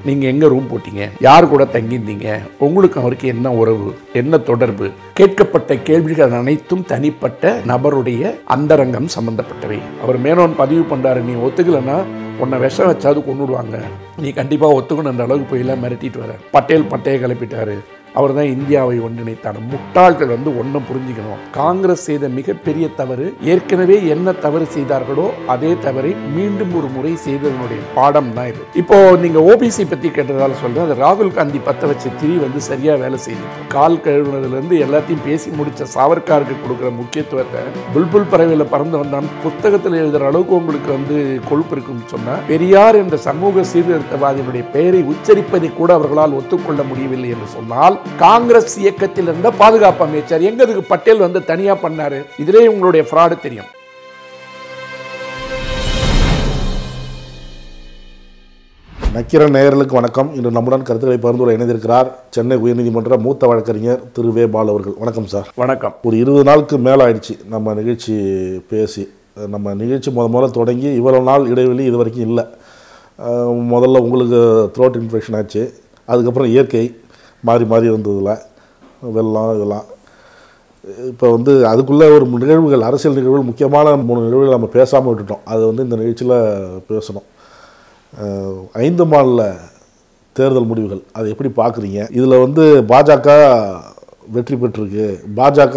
நீங்கள் எங்கே ரூம் போட்டீங்க யார் கூட தங்கியிருந்தீங்க உங்களுக்கு அவருக்கு என்ன உறவு என்ன தொடர்பு கேட்கப்பட்ட கேள்விகள் அனைத்தும் தனிப்பட்ட நபருடைய அந்தரங்கம் சம்பந்தப்பட்டவை அவர் மேனோன் பதிவு பண்றாரு நீ ஒத்துக்கலைன்னா உன்னை விஷம் வச்சாது கொண்டுடுவாங்க நீ கண்டிப்பாக ஒத்துக்கணுன்ற அளவுக்கு போயெல்லாம் மிரட்டிட்டு வர பட்டேல் பட்டையை கிளப்பிட்டாரு அவர் தான் இந்தியாவை ஒன்றிணைத்தார் முட்டாள்கள் வந்து ஒன்றும் புரிஞ்சுக்கணும் காங்கிரஸ் செய்த மிகப்பெரிய தவறு ஏற்கனவே என்ன தவறு செய்தார்களோ அதே தவறை மீண்டும் ஒரு முறை செய்ததனுடைய பாடம் தான் இது இப்போ நீங்க ஓபிசி பத்தி கேட்டதால சொல்றேன் அது ராகுல் காந்தி பத்த வச்ச திரி வந்து சரியா வேலை செய்யுது கால் கழுவுனதுல இருந்து எல்லாத்தையும் பேசி முடிச்ச சாவர்காருக்கு கொடுக்குற முக்கியத்துவத்தை புல்புல் பறவையில் பறந்து வந்தான் புத்தகத்தில் எழுதுற அளவுக்கு உங்களுக்கு வந்து கொழுப்பு இருக்குன்னு சொன்னா பெரியார் என்ற சமூக சீர்திருத்தவாதியினுடைய பெயரை உச்சரிப்பதை கூட அவர்களால் ஒத்துக்கொள்ள முடியவில்லை என்று சொன்னால் காங்கிரஸ் இயக்கத்தில் இருந்த பாதுகாப்பு அமைச்சர் எங்க இதுக்கு பட்டேல் வந்து தனியா பண்ணாரு இதிலே உங்களுடைய ஃப்ராடு தெரியும் நக்கிரன் நேயர்களுக்கு வணக்கம் இன்று நம்முடன் கருத்துக்களை பகிர்ந்துரை இணைந்திருக்கிறார் சென்னை உயர்நீதிமன்ற மூத்த வழக்கறிஞர் திரு வே பால் அவர்கள் வணக்கம் சார் வணக்கம் ஒரு இருபது நாளுக்கு மேலே ஆயிடுச்சு நம்ம நிகழ்ச்சி பேசி நம்ம நிகழ்ச்சி முத முதல்ல தொடங்கி இவ்வளவு நாள் இடைவெளி இது வரைக்கும் இல்லை அஹ் முதல்ல உங்களுக்கு த்ரோட் இன்ஃபெக்ஷன் ஆச்சு அதுக்கப்புறம் இயற்கை மாறி மாறி வந்ததில் வெள்ளம் இதெல்லாம் இப்போ வந்து அதுக்குள்ளே ஒரு நிகழ்வுகள் அரசியல் நிகழ்வுகள் முக்கியமான மூணு நிகழ்வுகள் நம்ம பேசாமல் விட்டுட்டோம் அது வந்து இந்த நிகழ்ச்சியில் பேசணும் அஹ் ஐந்து மாநில தேர்தல் முடிவுகள் அதை எப்படி பார்க்குறீங்க இதில் வந்து பாஜக வெற்றி பெற்றிருக்கு பாஜக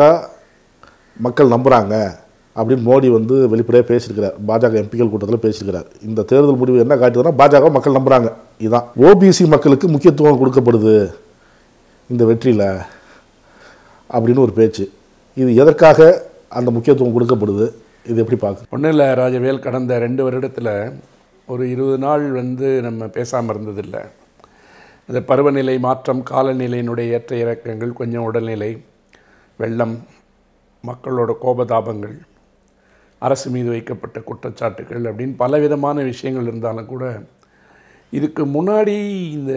மக்கள் நம்புகிறாங்க அப்படின்னு மோடி வந்து வெளிப்படையாக பேசியிருக்கிறார் பாஜக எம்பிக்கள் கூட்டத்தில் பேசியிருக்கிறார் இந்த தேர்தல் முடிவு என்ன காட்டுதுன்னா பாஜக மக்கள் நம்புகிறாங்க இதுதான் ஓபிசி மக்களுக்கு முக்கியத்துவம் கொடுக்கப்படுது இந்த வெற்றியில் அப்படின்னு ஒரு பேச்சு இது எதற்காக அந்த முக்கியத்துவம் கொடுக்கப்படுது இது எப்படி பார்க்குறது ஒன்றும் இல்லை ராஜவேல் கடந்த ரெண்டு வருடத்தில் ஒரு இருபது நாள் வந்து நம்ம பேசாமல் இருந்ததில்லை இந்த பருவநிலை மாற்றம் காலநிலையினுடைய ஏற்ற இறக்கங்கள் கொஞ்சம் உடல்நிலை வெள்ளம் மக்களோட கோபதாபங்கள் அரசு மீது வைக்கப்பட்ட குற்றச்சாட்டுகள் அப்படின்னு பலவிதமான விஷயங்கள் இருந்தாலும் கூட இதுக்கு முன்னாடி இந்த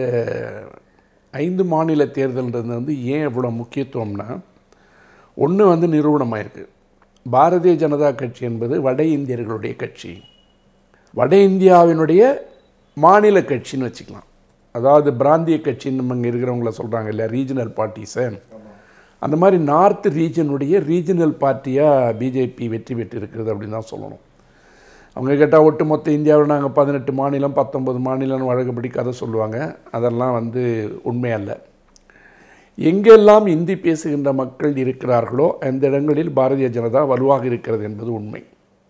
ஐந்து மாநில தேர்தல்ன்றது வந்து ஏன் இவ்வளோ முக்கியத்துவம்னா ஒன்று வந்து நிறுவனமாயிருக்கு பாரதிய ஜனதா கட்சி என்பது வட இந்தியர்களுடைய கட்சி வட இந்தியாவினுடைய மாநில கட்சின்னு வச்சுக்கலாம் அதாவது பிராந்திய கட்சின்னு நம்ம இங்கே இருக்கிறவங்கள சொல்கிறாங்க இல்லையா ரீஜனல் பார்ட்டிஸை அந்த மாதிரி நார்த் ரீஜனுடைய ரீஜனல் பார்ட்டியாக பிஜேபி வெற்றி பெற்று இருக்கிறது அப்படின்னு தான் சொல்லணும் அவங்க கேட்டால் ஒட்டுமொத்த இந்தியாவில் நாங்கள் பதினெட்டு மாநிலம் பத்தொன்பது மாநிலம் வழக்கப்படி கதை சொல்லுவாங்க அதெல்லாம் வந்து உண்மை அல்ல எங்கெல்லாம் இந்தி பேசுகின்ற மக்கள் இருக்கிறார்களோ அந்த இடங்களில் பாரதிய ஜனதா வலுவாக இருக்கிறது என்பது உண்மை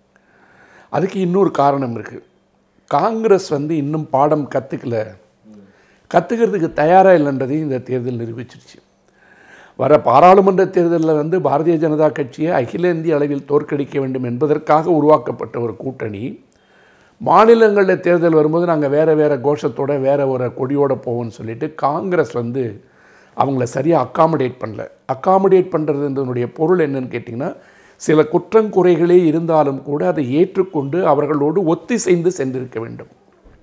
அதுக்கு இன்னொரு காரணம் இருக்குது காங்கிரஸ் வந்து இன்னும் பாடம் கற்றுக்கல கற்றுக்கிறதுக்கு தயாராக இல்லைன்றதையும் இந்த தேர்தல் நிரூபிச்சிருச்சு வர பாராளுமன்ற தேர்தலில் வந்து பாரதிய ஜனதா கட்சியை அகில இந்திய அளவில் தோற்கடிக்க வேண்டும் என்பதற்காக உருவாக்கப்பட்ட ஒரு கூட்டணி மாநிலங்களில் தேர்தல் வரும்போது நாங்கள் வேறு வேறு கோஷத்தோட வேறு ஒரு கொடியோட போவோம்னு சொல்லிட்டு காங்கிரஸ் வந்து அவங்கள சரியாக அக்காமடேட் பண்ணல அக்காமடேட் பண்ணுறதுன்றதுடைய பொருள் என்னன்னு கேட்டிங்கன்னா சில குற்றங்குறைகளே இருந்தாலும் கூட அதை ஏற்றுக்கொண்டு அவர்களோடு ஒத்திசைந்து சென்றிருக்க வேண்டும்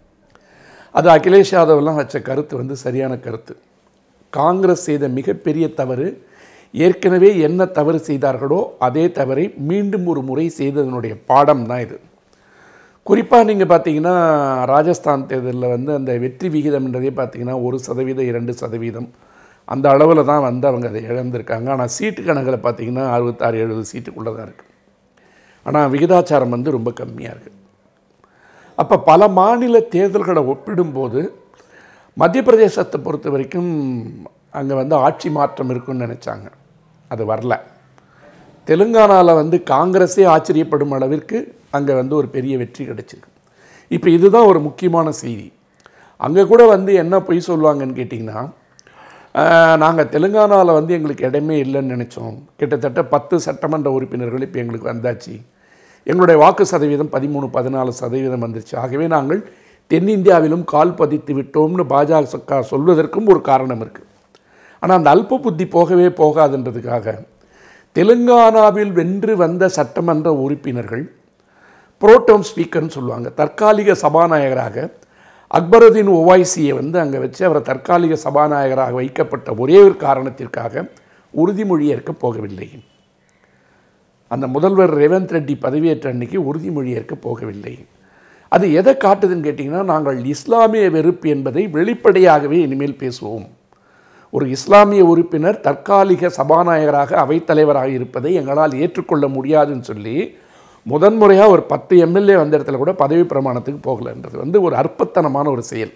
அது அகிலேஷ் யாதவ்லாம் வச்ச கருத்து வந்து சரியான கருத்து காங்கிரஸ் செய்த மிகப்பெரிய தவறு ஏற்கனவே என்ன தவறு செய்தார்களோ அதே தவறை மீண்டும் ஒரு முறை செய்ததனுடைய பாடம் தான் இது குறிப்பாக நீங்கள் பார்த்தீங்கன்னா ராஜஸ்தான் தேர்தலில் வந்து அந்த வெற்றி விகிதம்ன்றதே பார்த்தீங்கன்னா ஒரு சதவீதம் இரண்டு சதவீதம் அந்த அளவில் தான் வந்து அவங்க அதை இழந்திருக்காங்க ஆனால் சீட்டு கணக்கில் பார்த்தீங்கன்னா அறுபத்தாறு எழுபது சீட்டுக்குள்ளே தான் இருக்குது ஆனால் விகிதாச்சாரம் வந்து ரொம்ப கம்மியாக இருக்குது அப்போ பல மாநில தேர்தல்களை ஒப்பிடும்போது மத்திய பிரதேசத்தை பொறுத்த வரைக்கும் அங்கே வந்து ஆட்சி மாற்றம் இருக்குன்னு நினச்சாங்க அது வரல தெலுங்கானாவில் வந்து காங்கிரஸே ஆச்சரியப்படும் அளவிற்கு அங்கே வந்து ஒரு பெரிய வெற்றி கிடைச்சிருக்கு இப்போ இதுதான் ஒரு முக்கியமான செய்தி அங்கே கூட வந்து என்ன பொய் சொல்லுவாங்கன்னு கேட்டிங்கன்னா நாங்கள் தெலுங்கானாவில் வந்து எங்களுக்கு இடமே இல்லைன்னு நினச்சோம் கிட்டத்தட்ட பத்து சட்டமன்ற உறுப்பினர்கள் இப்போ எங்களுக்கு வந்தாச்சு எங்களுடைய வாக்கு சதவீதம் பதிமூணு பதினாலு சதவீதம் வந்துருச்சு ஆகவே நாங்கள் தென்னிந்தியாவிலும் கால் பதித்து விட்டோம்னு பாஜக சொல்வதற்கும் ஒரு காரணம் இருக்குது ஆனால் அந்த அல்ப புத்தி போகவே போகாதுன்றதுக்காக தெலுங்கானாவில் வென்று வந்த சட்டமன்ற உறுப்பினர்கள் புரோட்டோம் ஸ்பீக்கர்னு சொல்லுவாங்க தற்காலிக சபாநாயகராக அக்பருதீன் ஒவைசியை வந்து அங்கே வச்சு அவரை தற்காலிக சபாநாயகராக வைக்கப்பட்ட ஒரே ஒரு காரணத்திற்காக உறுதிமொழி ஏற்க போகவில்லை அந்த முதல்வர் ரேவந்த் ரெட்டி பதவியேற்ற அன்னைக்கு உறுதிமொழி ஏற்க போகவில்லை அது எதை காட்டுதுன்னு கேட்டிங்கன்னா நாங்கள் இஸ்லாமிய வெறுப்பு என்பதை வெளிப்படையாகவே இனிமேல் பேசுவோம் ஒரு இஸ்லாமிய உறுப்பினர் தற்காலிக சபாநாயகராக அவைத்தலைவராக இருப்பதை எங்களால் ஏற்றுக்கொள்ள முடியாதுன்னு சொல்லி முதன்முறையாக ஒரு பத்து எம்எல்ஏ வந்த இடத்துல கூட பதவி பிரமாணத்துக்கு போகலைன்றது வந்து ஒரு அற்பத்தனமான ஒரு செயல்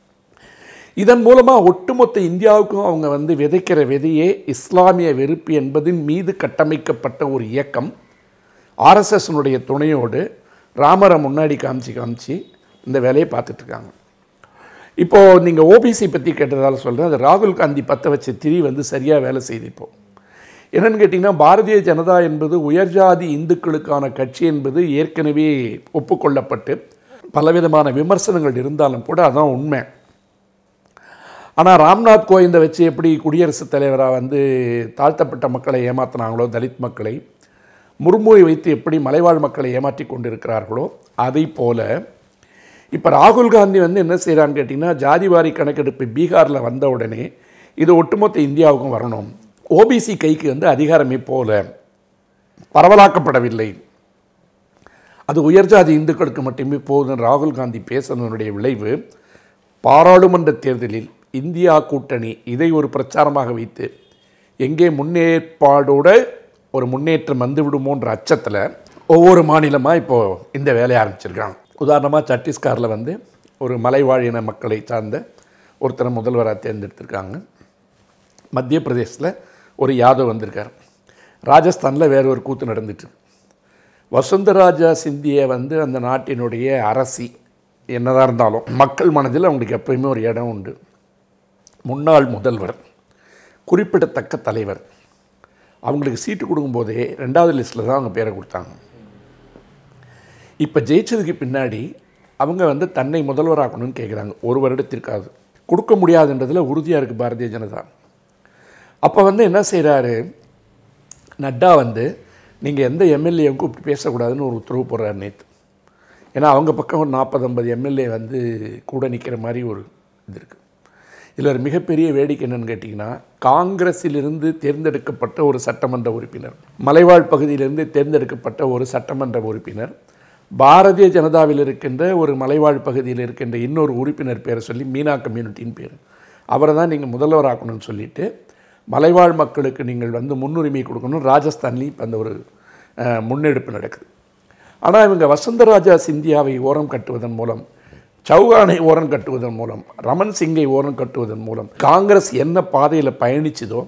இதன் மூலமாக ஒட்டுமொத்த இந்தியாவுக்கும் அவங்க வந்து விதைக்கிற விதையே இஸ்லாமிய வெறுப்பு என்பதின் மீது கட்டமைக்கப்பட்ட ஒரு இயக்கம் ஆர்எஸ்எஸ்னுடைய துணையோடு ராமரை முன்னாடி காமிச்சு காமிச்சு இந்த வேலையை பார்த்துட்ருக்காங்க இப்போது நீங்கள் ஓபிசி பற்றி கேட்டதால் சொல்கிறேன் அது ராகுல் காந்தி பற்ற வச்ச திரி வந்து சரியாக வேலை செய்து இப்போ என்னென்னு கேட்டிங்கன்னா பாரதிய ஜனதா என்பது உயர்ஜாதி இந்துக்களுக்கான கட்சி என்பது ஏற்கனவே ஒப்புக்கொள்ளப்பட்டு பலவிதமான விமர்சனங்கள் இருந்தாலும் கூட அதான் உண்மை ஆனால் ராம்நாத் கோவிந்தை வச்சு எப்படி குடியரசுத் தலைவராக வந்து தாழ்த்தப்பட்ட மக்களை ஏமாத்தினாங்களோ தலித் மக்களை முர்முவை வைத்து எப்படி மலைவாழ் மக்களை ஏமாற்றி கொண்டிருக்கிறார்களோ அதை போல இப்போ ராகுல் காந்தி வந்து என்ன செய்கிறான்னு கேட்டிங்கன்னா ஜாதிவாரி கணக்கெடுப்பு பீகாரில் வந்த உடனே இது ஒட்டுமொத்த இந்தியாவுக்கும் வரணும் ஓபிசி கைக்கு வந்து அதிகாரமே போல பரவலாக்கப்படவில்லை அது உயர்ஜாதி இந்துக்களுக்கு மட்டுமே போதும் ராகுல் காந்தி பேசுனதனுடைய விளைவு பாராளுமன்ற தேர்தலில் இந்தியா கூட்டணி இதை ஒரு பிரச்சாரமாக வைத்து எங்கே முன்னேற்பாடோட ஒரு முன்னேற்றம் வந்து விடுமோன்ற அச்சத்தில் ஒவ்வொரு மாநிலமாக இப்போது இந்த வேலையை ஆரம்பிச்சிருக்காங்க உதாரணமாக சத்தீஸ்கரில் வந்து ஒரு மலைவாழின மக்களை சார்ந்த ஒருத்தரை முதல்வராக தேர்ந்தெடுத்திருக்காங்க மத்திய பிரதேசத்தில் ஒரு யாதவ் வந்திருக்கார் ராஜஸ்தானில் வேற ஒரு கூத்து நடந்துட்டு வசுந்தராஜா சிந்தியை வந்து அந்த நாட்டினுடைய அரசி என்னதான் இருந்தாலும் மக்கள் மனதில் அவங்களுக்கு எப்பயுமே ஒரு இடம் உண்டு முன்னாள் முதல்வர் குறிப்பிடத்தக்க தலைவர் அவங்களுக்கு சீட்டு கொடுக்கும்போதே ரெண்டாவது லிஸ்ட்டில் தான் அவங்க பேரை கொடுத்தாங்க இப்போ ஜெயிச்சதுக்கு பின்னாடி அவங்க வந்து தன்னை முதல்வராக்கணும்னு கேட்குறாங்க ஒரு வருடத்திற்காவது கொடுக்க முடியாதுன்றதில் உறுதியாக இருக்குது பாரதிய ஜனதா அப்போ வந்து என்ன செய்கிறாரு நட்டா வந்து நீங்கள் எந்த எம்எல்ஏவும் கூப்பிட்டு பேசக்கூடாதுன்னு ஒரு உத்தரவு போடுறாரு நேற்று ஏன்னா அவங்க பக்கம் ஒரு நாற்பது ஐம்பது எம்எல்ஏ வந்து கூட நிற்கிற மாதிரி ஒரு இது இருக்குது இதில் ஒரு மிகப்பெரிய வேடிக்கை என்னன்னு கேட்டிங்கன்னா காங்கிரஸிலிருந்து தேர்ந்தெடுக்கப்பட்ட ஒரு சட்டமன்ற உறுப்பினர் மலைவாழ் பகுதியிலிருந்து தேர்ந்தெடுக்கப்பட்ட ஒரு சட்டமன்ற உறுப்பினர் பாரதிய ஜனதாவில் இருக்கின்ற ஒரு மலைவாழ் பகுதியில் இருக்கின்ற இன்னொரு உறுப்பினர் பேரை சொல்லி மீனா கம்யூனிட்டின்னு பேர் அவரை தான் நீங்கள் முதல்வராக்கணும்னு சொல்லிட்டு மலைவாழ் மக்களுக்கு நீங்கள் வந்து முன்னுரிமை கொடுக்கணும் ராஜஸ்தான்லேயும் இப்போ அந்த ஒரு அஹ், முன்னெடுப்பு நடக்குது ஆனால் இவங்க வசந்தராஜா சிந்தியாவை ஓரம் கட்டுவதன் மூலம் சௌகானை ஓரம் கட்டுவதன் மூலம் ரமன் சிங்கை ஓரம் கட்டுவதன் மூலம் காங்கிரஸ் என்ன பாதையில் பயணிச்சதோ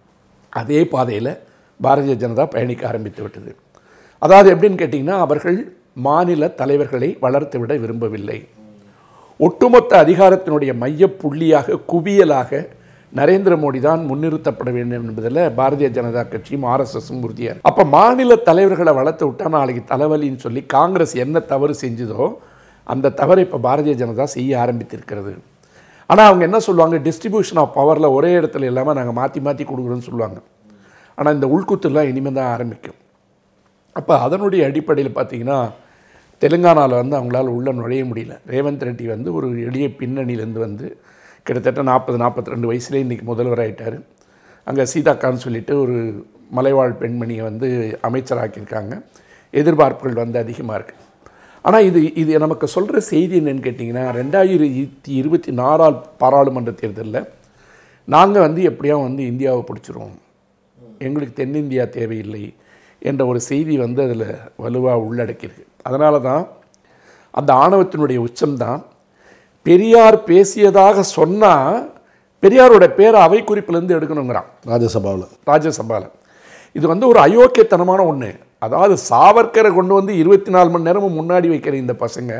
அதே பாதையில் பாரதிய ஜனதா பயணிக்க ஆரம்பித்து விட்டது அதாவது எப்படின்னு கேட்டிங்கன்னா அவர்கள் மாநில தலைவர்களை வளர்த்து விட விரும்பவில்லை ஒட்டுமொத்த அதிகாரத்தினுடைய மையப்புள்ளியாக குவியலாக நரேந்திர மோடி தான் முன்னிறுத்தப்பட வேண்டும் என்பதில் பாரதிய ஜனதா கட்சியும் ஆர்எஸ்எஸும் உறுதியாக இருக்கு. அப்போ மாநில தலைவர்களை வளர்த்து விட்டா நாளைக்கு தலைவலின்னு சொல்லி காங்கிரஸ் என்ன தவறு செஞ்சதோ அந்த தவறை இப்போ பாரதிய ஜனதா செய்ய ஆரம்பித்திருக்கிறது ஆனால் அவங்க என்ன சொல்லுவாங்க டிஸ்ட்ரிபியூஷன் ஆஃப் பவரில் ஒரே இடத்துல இல்லாமல் நாங்கள் மாற்றி மாற்றி கொடுக்குறோன்னு சொல்லுவாங்க ஆனால் இந்த உள்குத்துலாம் இனிமேல் தான் ஆரம்பிக்கும் அப்போ அதனுடைய அடிப்படையில் பார்த்தீங்கன்னா தெலுங்கானாவில் வந்து அவங்களால உள்ள நுழைய முடியல ரேவந்த் ரெட்டி வந்து ஒரு எளிய பின்னணியிலேருந்து வந்து கிட்டத்தட்ட நாற்பது நாற்பத்தி ரெண்டு வயசுலேயே இன்றைக்கி முதல்வர் ஆயிட்டார் அங்கே சீதாக்கான்னு சொல்லிட்டு ஒரு மலைவாழ் பெண்மணியை வந்து அமைச்சராக்கியிருக்காங்க எதிர்பார்ப்புகள் வந்து அதிகமாக இருக்குது ஆனால் இது இது நமக்கு சொல்கிற செய்தி என்னன்னு கேட்டிங்கன்னா ரெண்டாயிரத்தி இருபத்தி நாலால் பாராளுமன்ற தேர்தலில் நாங்கள் வந்து எப்படியா வந்து இந்தியாவை பிடிச்சிருவோம் எங்களுக்கு தென்னிந்தியா தேவையில்லை என்ற ஒரு செய்தி வந்து அதில் வலுவாக உள்ளடக்கியிருக்கு அதனால தான் அந்த ஆணவத்தினுடைய உச்சம்தான் பெரியார் பேசியதாக சொன்னால் பெரியாரோட பேரை அவை குறிப்பிலேருந்து எடுக்கணுங்கிறான் ராஜ்யசபாவில் ராஜ்யசபாவில் இது வந்து ஒரு அயோக்கியத்தனமான ஒன்று அதாவது சாவர்க்கரை கொண்டு வந்து இருபத்தி நாலு மணி நேரமும் முன்னாடி வைக்கிற இந்த பசங்க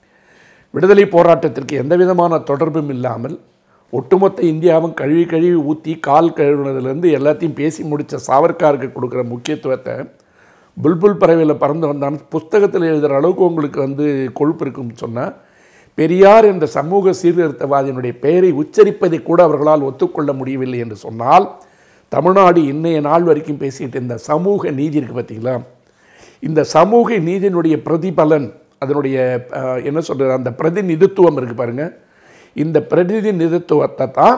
விடுதலை போராட்டத்திற்கு எந்த விதமான தொடர்பும் இல்லாமல் ஒட்டுமொத்த இந்தியாவும் கழுவி கழுவி ஊற்றி கால் கழுவுனதுலேருந்து எல்லாத்தையும் பேசி முடித்த சாவர்க்காருக்கு கொடுக்குற முக்கியத்துவத்தை புல்புல் பறவையில் பறந்து வந்தான் புஸ்தகத்தில் எழுதுகிற அளவுக்கு உங்களுக்கு வந்து கொழுப்பு இருக்குன்னு சொன்னால் பெரியார் என்ற சமூக சீர்திருத்தவாதியினுடைய பெயரை உச்சரிப்பதை கூட அவர்களால் ஒத்துக்கொள்ள முடியவில்லை என்று சொன்னால் தமிழ்நாடு இன்னைய நாள் வரைக்கும் பேசிக்கிட்டு இந்த சமூக நீதி இருக்குது பார்த்தீங்களா இந்த சமூக நீதியினுடைய பிரதிபலன் அதனுடைய அஹ், என்ன சொல்கிறது அந்த பிரதிநிதித்துவம் இருக்குது பாருங்கள் இந்த பிரதிநிதித்துவத்தை தான்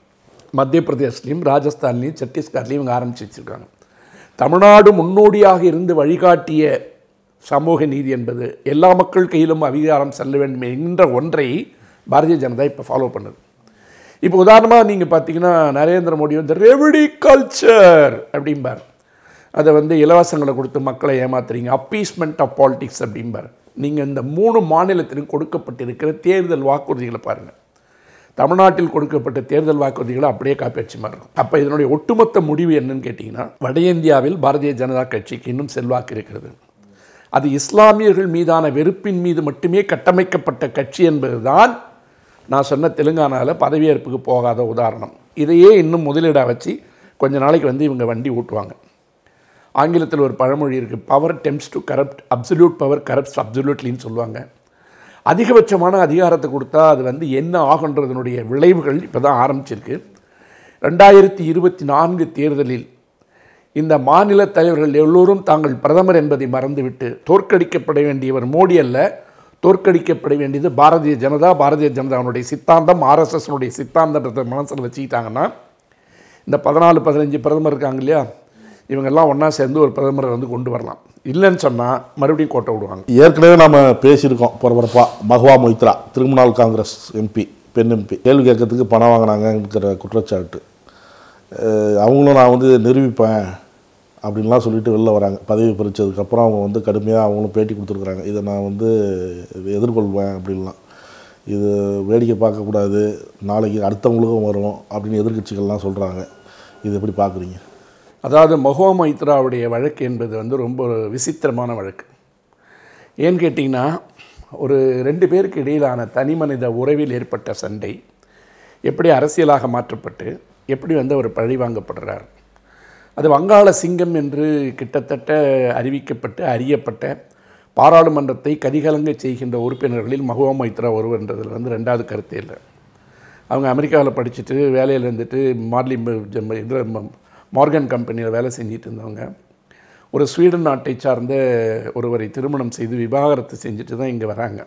மத்திய பிரதேஷ்லையும் ராஜஸ்தான்லையும் சத்தீஸ்கர்லையும் இவங்க ஆரம்பிச்சு வச்சுருக்காங்க தமிழ்நாடு முன்னோடியாக இருந்து வழிகாட்டிய சமூக நீதி என்பது எல்லா மக்கள் கையிலும் அதிகாரம் செல்ல வேண்டும் என்ற ஒன்றை பாரதிய ஜனதா இப்போ ஃபாலோ பண்ணுது இப்போ உதாரணமாக நீங்கள் பார்த்தீங்கன்னா நரேந்திர மோடி வந்து ரெவடி கல்ச்சர் அப்படிம்பார் அதை வந்து இலவசங்களை கொடுத்து மக்களை ஏமாத்துறீங்க அப்பீஸ்மெண்ட் ஆஃப் பாலிடிக்ஸ் அப்படிம்பார் நீங்கள் இந்த மூணு மாநிலத்திலும் கொடுக்கப்பட்டிருக்கிற தேர்தல் வாக்குறுதிகளை பாருங்கள் தமிழ்நாட்டில் கொடுக்கப்பட்ட தேர்தல் வாக்குறுதிகளை அப்படியே காப்பி அடிச்சு மாதிரி இருக்கும் அப்போ இதனுடைய ஒட்டுமொத்த முடிவு என்னன்னு கேட்டிங்கன்னா வட இந்தியாவில் பாரதிய ஜனதா கட்சிக்கு இன்னும் செல்வாக்கு இருக்கிறது அது இஸ்லாமியர்கள் மீதான வெறுப்பின் மீது மட்டுமே கட்டமைக்கப்பட்ட கட்சி என்பதுதான் நான் சொன்ன தெலுங்கானாவில் பதவியேற்புக்கு போகாத உதாரணம் இதையே இன்னும் முதலீடாக வச்சு கொஞ்ச நாளைக்கு வந்து இவங்க வண்டி ஓட்டுவாங்க ஆங்கிலத்தில் ஒரு பழமொழி இருக்குது power tends to corrupt absolute power corrupts அப்சல்யூட்லின்னு சொல்லுவாங்க அதிகபட்சமான அதிகாரத்தை கொடுத்தா அது வந்து என்ன ஆகுன்றதனுடைய விளைவுகள் இப்போ தான் ஆரம்பிச்சிருக்கு ரெண்டாயிரத்தி இருபத்தி நான்கு தேர்தலில் இந்த மாநில தலைவர்கள் எல்லோரும் தாங்கள் பிரதமர் என்பதை மறந்துவிட்டு தோற்கடிக்கப்பட வேண்டியவர் மோடி அல்ல தோற்கடிக்கப்பட வேண்டியது பாரதிய ஜனதா பாரதிய ஜனதாவுடைய சித்தாந்தம் ஆர்எஸ்எஸ்னுடைய சித்தாந்தன்றதை மனசில் வச்சுக்கிட்டாங்கன்னா இந்த பதினாலு பதினஞ்சு பிரதமர் இருக்காங்க இல்லையா இவங்கெல்லாம் ஒன்றா சேர்ந்து ஒரு பிரதமரை வந்து கொண்டு வரலாம் இல்லைன்னு சொன்னால் மறுபடியும் கோட்டை விடுவாங்க ஏற்கனவே நம்ம பேசியிருக்கோம் பரபரப்பா மஹ்வா மொய்த்ரா திருமணால் காங்கிரஸ் எம்பி பெண் எம்பி கேள்வி கேட்கறதுக்கு பணம் வாங்கினாங்கிற குற்றச்சாட்டு அஹ் அவங்களும் நான் வந்து நிரூபிப்பேன் அப்படின்லாம் சொல்லிட்டு வெளில வராங்க பதவி பறிச்சதுக்கப்புறம் அவங்க வந்து கடுமையாக அவங்களும் பேட்டி கொடுத்துருக்குறாங்க இதை நான் வந்து எதிர்கொள்வேன் அப்படின்லாம் இது வேடிக்கை பார்க்கக்கூடாது நாளைக்கு அடுத்தவங்களுக்கும் வரும் அப்படின்னு எதிர்க்கட்சிகள்லாம் சொல்கிறாங்க இது எப்படி பார்க்குறீங்க அதாவது மஹுவா மைத்ராவுடைய வழக்கு என்பது வந்து ரொம்ப ஒரு விசித்திரமான வழக்கு ஏன்னு கேட்டிங்கன்னா ஒரு ரெண்டு பேருக்கு இடையிலான தனி மனித உறவில் ஏற்பட்ட சண்டை எப்படி அரசியலாக மாற்றப்பட்டு எப்படி வந்து அவர் பழி வாங்கப்படுறார் அது வங்காள சிங்கம் என்று கிட்டத்தட்ட அறிவிக்கப்பட்டு அறியப்பட்ட பாராளுமன்றத்தை கதிகலங்க செய்கின்ற உறுப்பினர்களில் மஹுவா மைத்ரா ஒருவர்ன்றதில் வந்து ரெண்டாவது கருத்தே இல்லை அவங்க அமெரிக்காவில் படிச்சுட்டு வேலையில் இருந்துட்டு மார்லி இதில் மார்கன் கம்பெனியில் வேலை செஞ்சிட்டு இருந்தவங்க ஒரு ஸ்வீடன் நாட்டை சார்ந்த ஒருவரை திருமணம் செய்து விவாகரத்து செஞ்சுட்டு தான் இங்கே வராங்க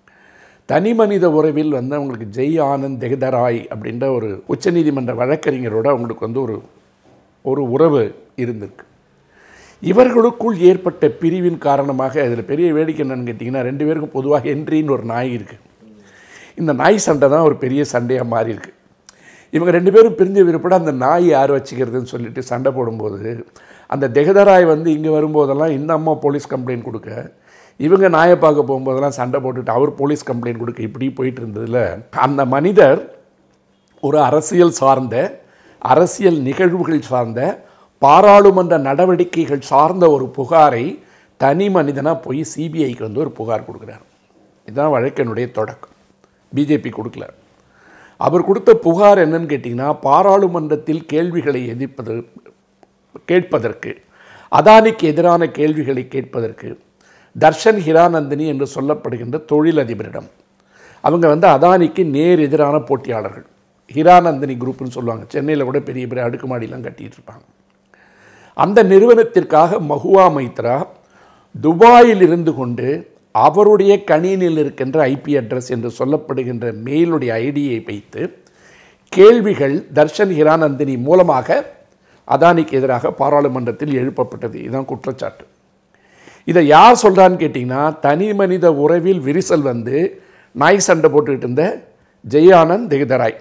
தனி மனித உறவில் வந்து அவங்களுக்கு ஜெய் ஆனந்த் தெகதராய் அப்படின்ற ஒரு உச்சநீதிமன்ற வழக்கறிஞரோட அவங்களுக்கு வந்து ஒரு ஒரு உறவு இருந்திருக்கு இவர்களுக்குள் ஏற்பட்ட பிரிவின் காரணமாக இதில் பெரிய வேடிக்கை என்னன்னு கேட்டிங்கன்னா ரெண்டு பேருக்கும் பொதுவாக ஹென்ரின்னு ஒரு நாய் இருக்குது இந்த நாய் சண்டை தான் ஒரு பெரிய சண்டையாக மாறி இருக்கு இவங்க ரெண்டு பேரும் பிரிஞ்ச விருப்பட அந்த நாய் யார் வச்சுக்கிறதுன்னு சொல்லிட்டு சண்டை போடும்போது அந்த தெகதராய் வந்து இங்கே வரும்போதெல்லாம் இந்த அம்மா போலீஸ் கம்ப்ளைண்ட் கொடுக்க இவங்க நாயை பார்க்க போகும்போதெல்லாம் சண்டை போட்டுட்டு அவர் போலீஸ் கம்ப்ளைண்ட் கொடுக்க இப்படி போயிட்டு இருந்ததில் அந்த மனிதர் ஒரு அரசியல் சார்ந்த அரசியல் நிகழ்வுகள் சார்ந்த பாராளுமன்ற நடவடிக்கைகள் சார்ந்த ஒரு புகாரை தனி மனிதனாக போய் சிபிஐக்கு வந்து ஒரு புகார் கொடுக்குறார் இதுதான் வழக்கினுடைய தொடக்கம் பிஜேபி கொடுக்கல அவர் கொடுத்த புகார் என்னன்னு கேட்டிங்கன்னா பாராளுமன்றத்தில் கேள்விகளை எதிர்ப்பது கேட்பதற்கு அதானிக்கு எதிரான கேள்விகளை கேட்பதற்கு தர்ஷன் ஹிரானந்தினி என்று சொல்லப்படுகின்ற தொழிலதிபரிடம் அவங்க வந்து அதானிக்கு நேர் எதிரான போட்டியாளர்கள் ஹிரானந்தினி குரூப்னு சொல்லுவாங்க சென்னையில் கூட பெரிய பெரிய அடுக்குமாடிலாம் கட்டிட்டு இருப்பாங்க அந்த நிறுவனத்திற்காக மஹுவா மைத்ரா துபாயில் இருந்து கொண்டு அவருடைய கணினியில் இருக்கின்ற ஐபி அட்ரஸ் என்று சொல்லப்படுகின்ற மெயிலுடைய ஐடியை வைத்து கேள்விகள் தர்ஷன் ஹிரானந்தினி மூலமாக அதானிக்கு எதிராக பாராளுமன்றத்தில் எழுப்பப்பட்டது இதுதான் குற்றச்சாட்டு இதை யார் சொல்கிறான்னு கேட்டிங்கன்னா தனி மனித உறவில் விரிசல் வந்து நாய் சண்டை போட்டுக்கிட்டு இருந்த ஜெயானந்த் தெகதராய்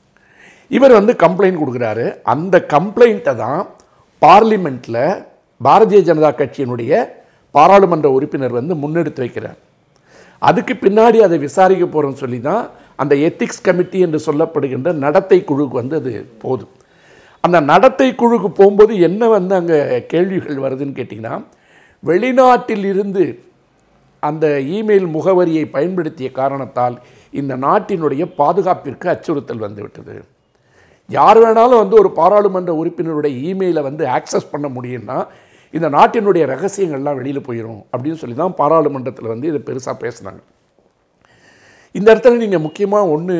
இவர் வந்து கம்ப்ளைண்ட் கொடுக்குறாரு அந்த கம்ப்ளைண்ட்டை தான் பார்லிமெண்ட்டில் பாரதிய ஜனதா கட்சியினுடைய பாராளுமன்ற உறுப்பினர் வந்து முன்னெடுத்து வைக்கிறார் அதுக்கு பின்னாடி அதை விசாரிக்க போகிறோம்னு சொல்லி தான் அந்த எத்திக்ஸ் கமிட்டி என்று சொல்லப்படுகின்ற நடத்தை குழுக்கு வந்து அது போதும் அந்த நடத்தை குழுக்கு போகும்போது என்ன வந்து அங்கே கேள்விகள் வருதுன்னு கேட்டிங்கன்னா வெளிநாட்டில் இருந்து அந்த இமெயில் முகவரியை பயன்படுத்திய காரணத்தால் இந்த நாட்டினுடைய பாதுகாப்பிற்கு அச்சுறுத்தல் வந்துவிட்டது யார் வேணாலும் வந்து ஒரு பாராளுமன்ற உறுப்பினருடைய இமெயிலை வந்து ஆக்சஸ் பண்ண முடியும்னா இந்த நாட்டினுடைய ரகசியங்கள்லாம் வெளியில் போயிடும் அப்படின்னு சொல்லி தான் பாராளுமன்றத்தில் வந்து இதை பெருசாக பேசுனாங்க இந்த இடத்துல நீங்கள் முக்கியமாக ஒன்று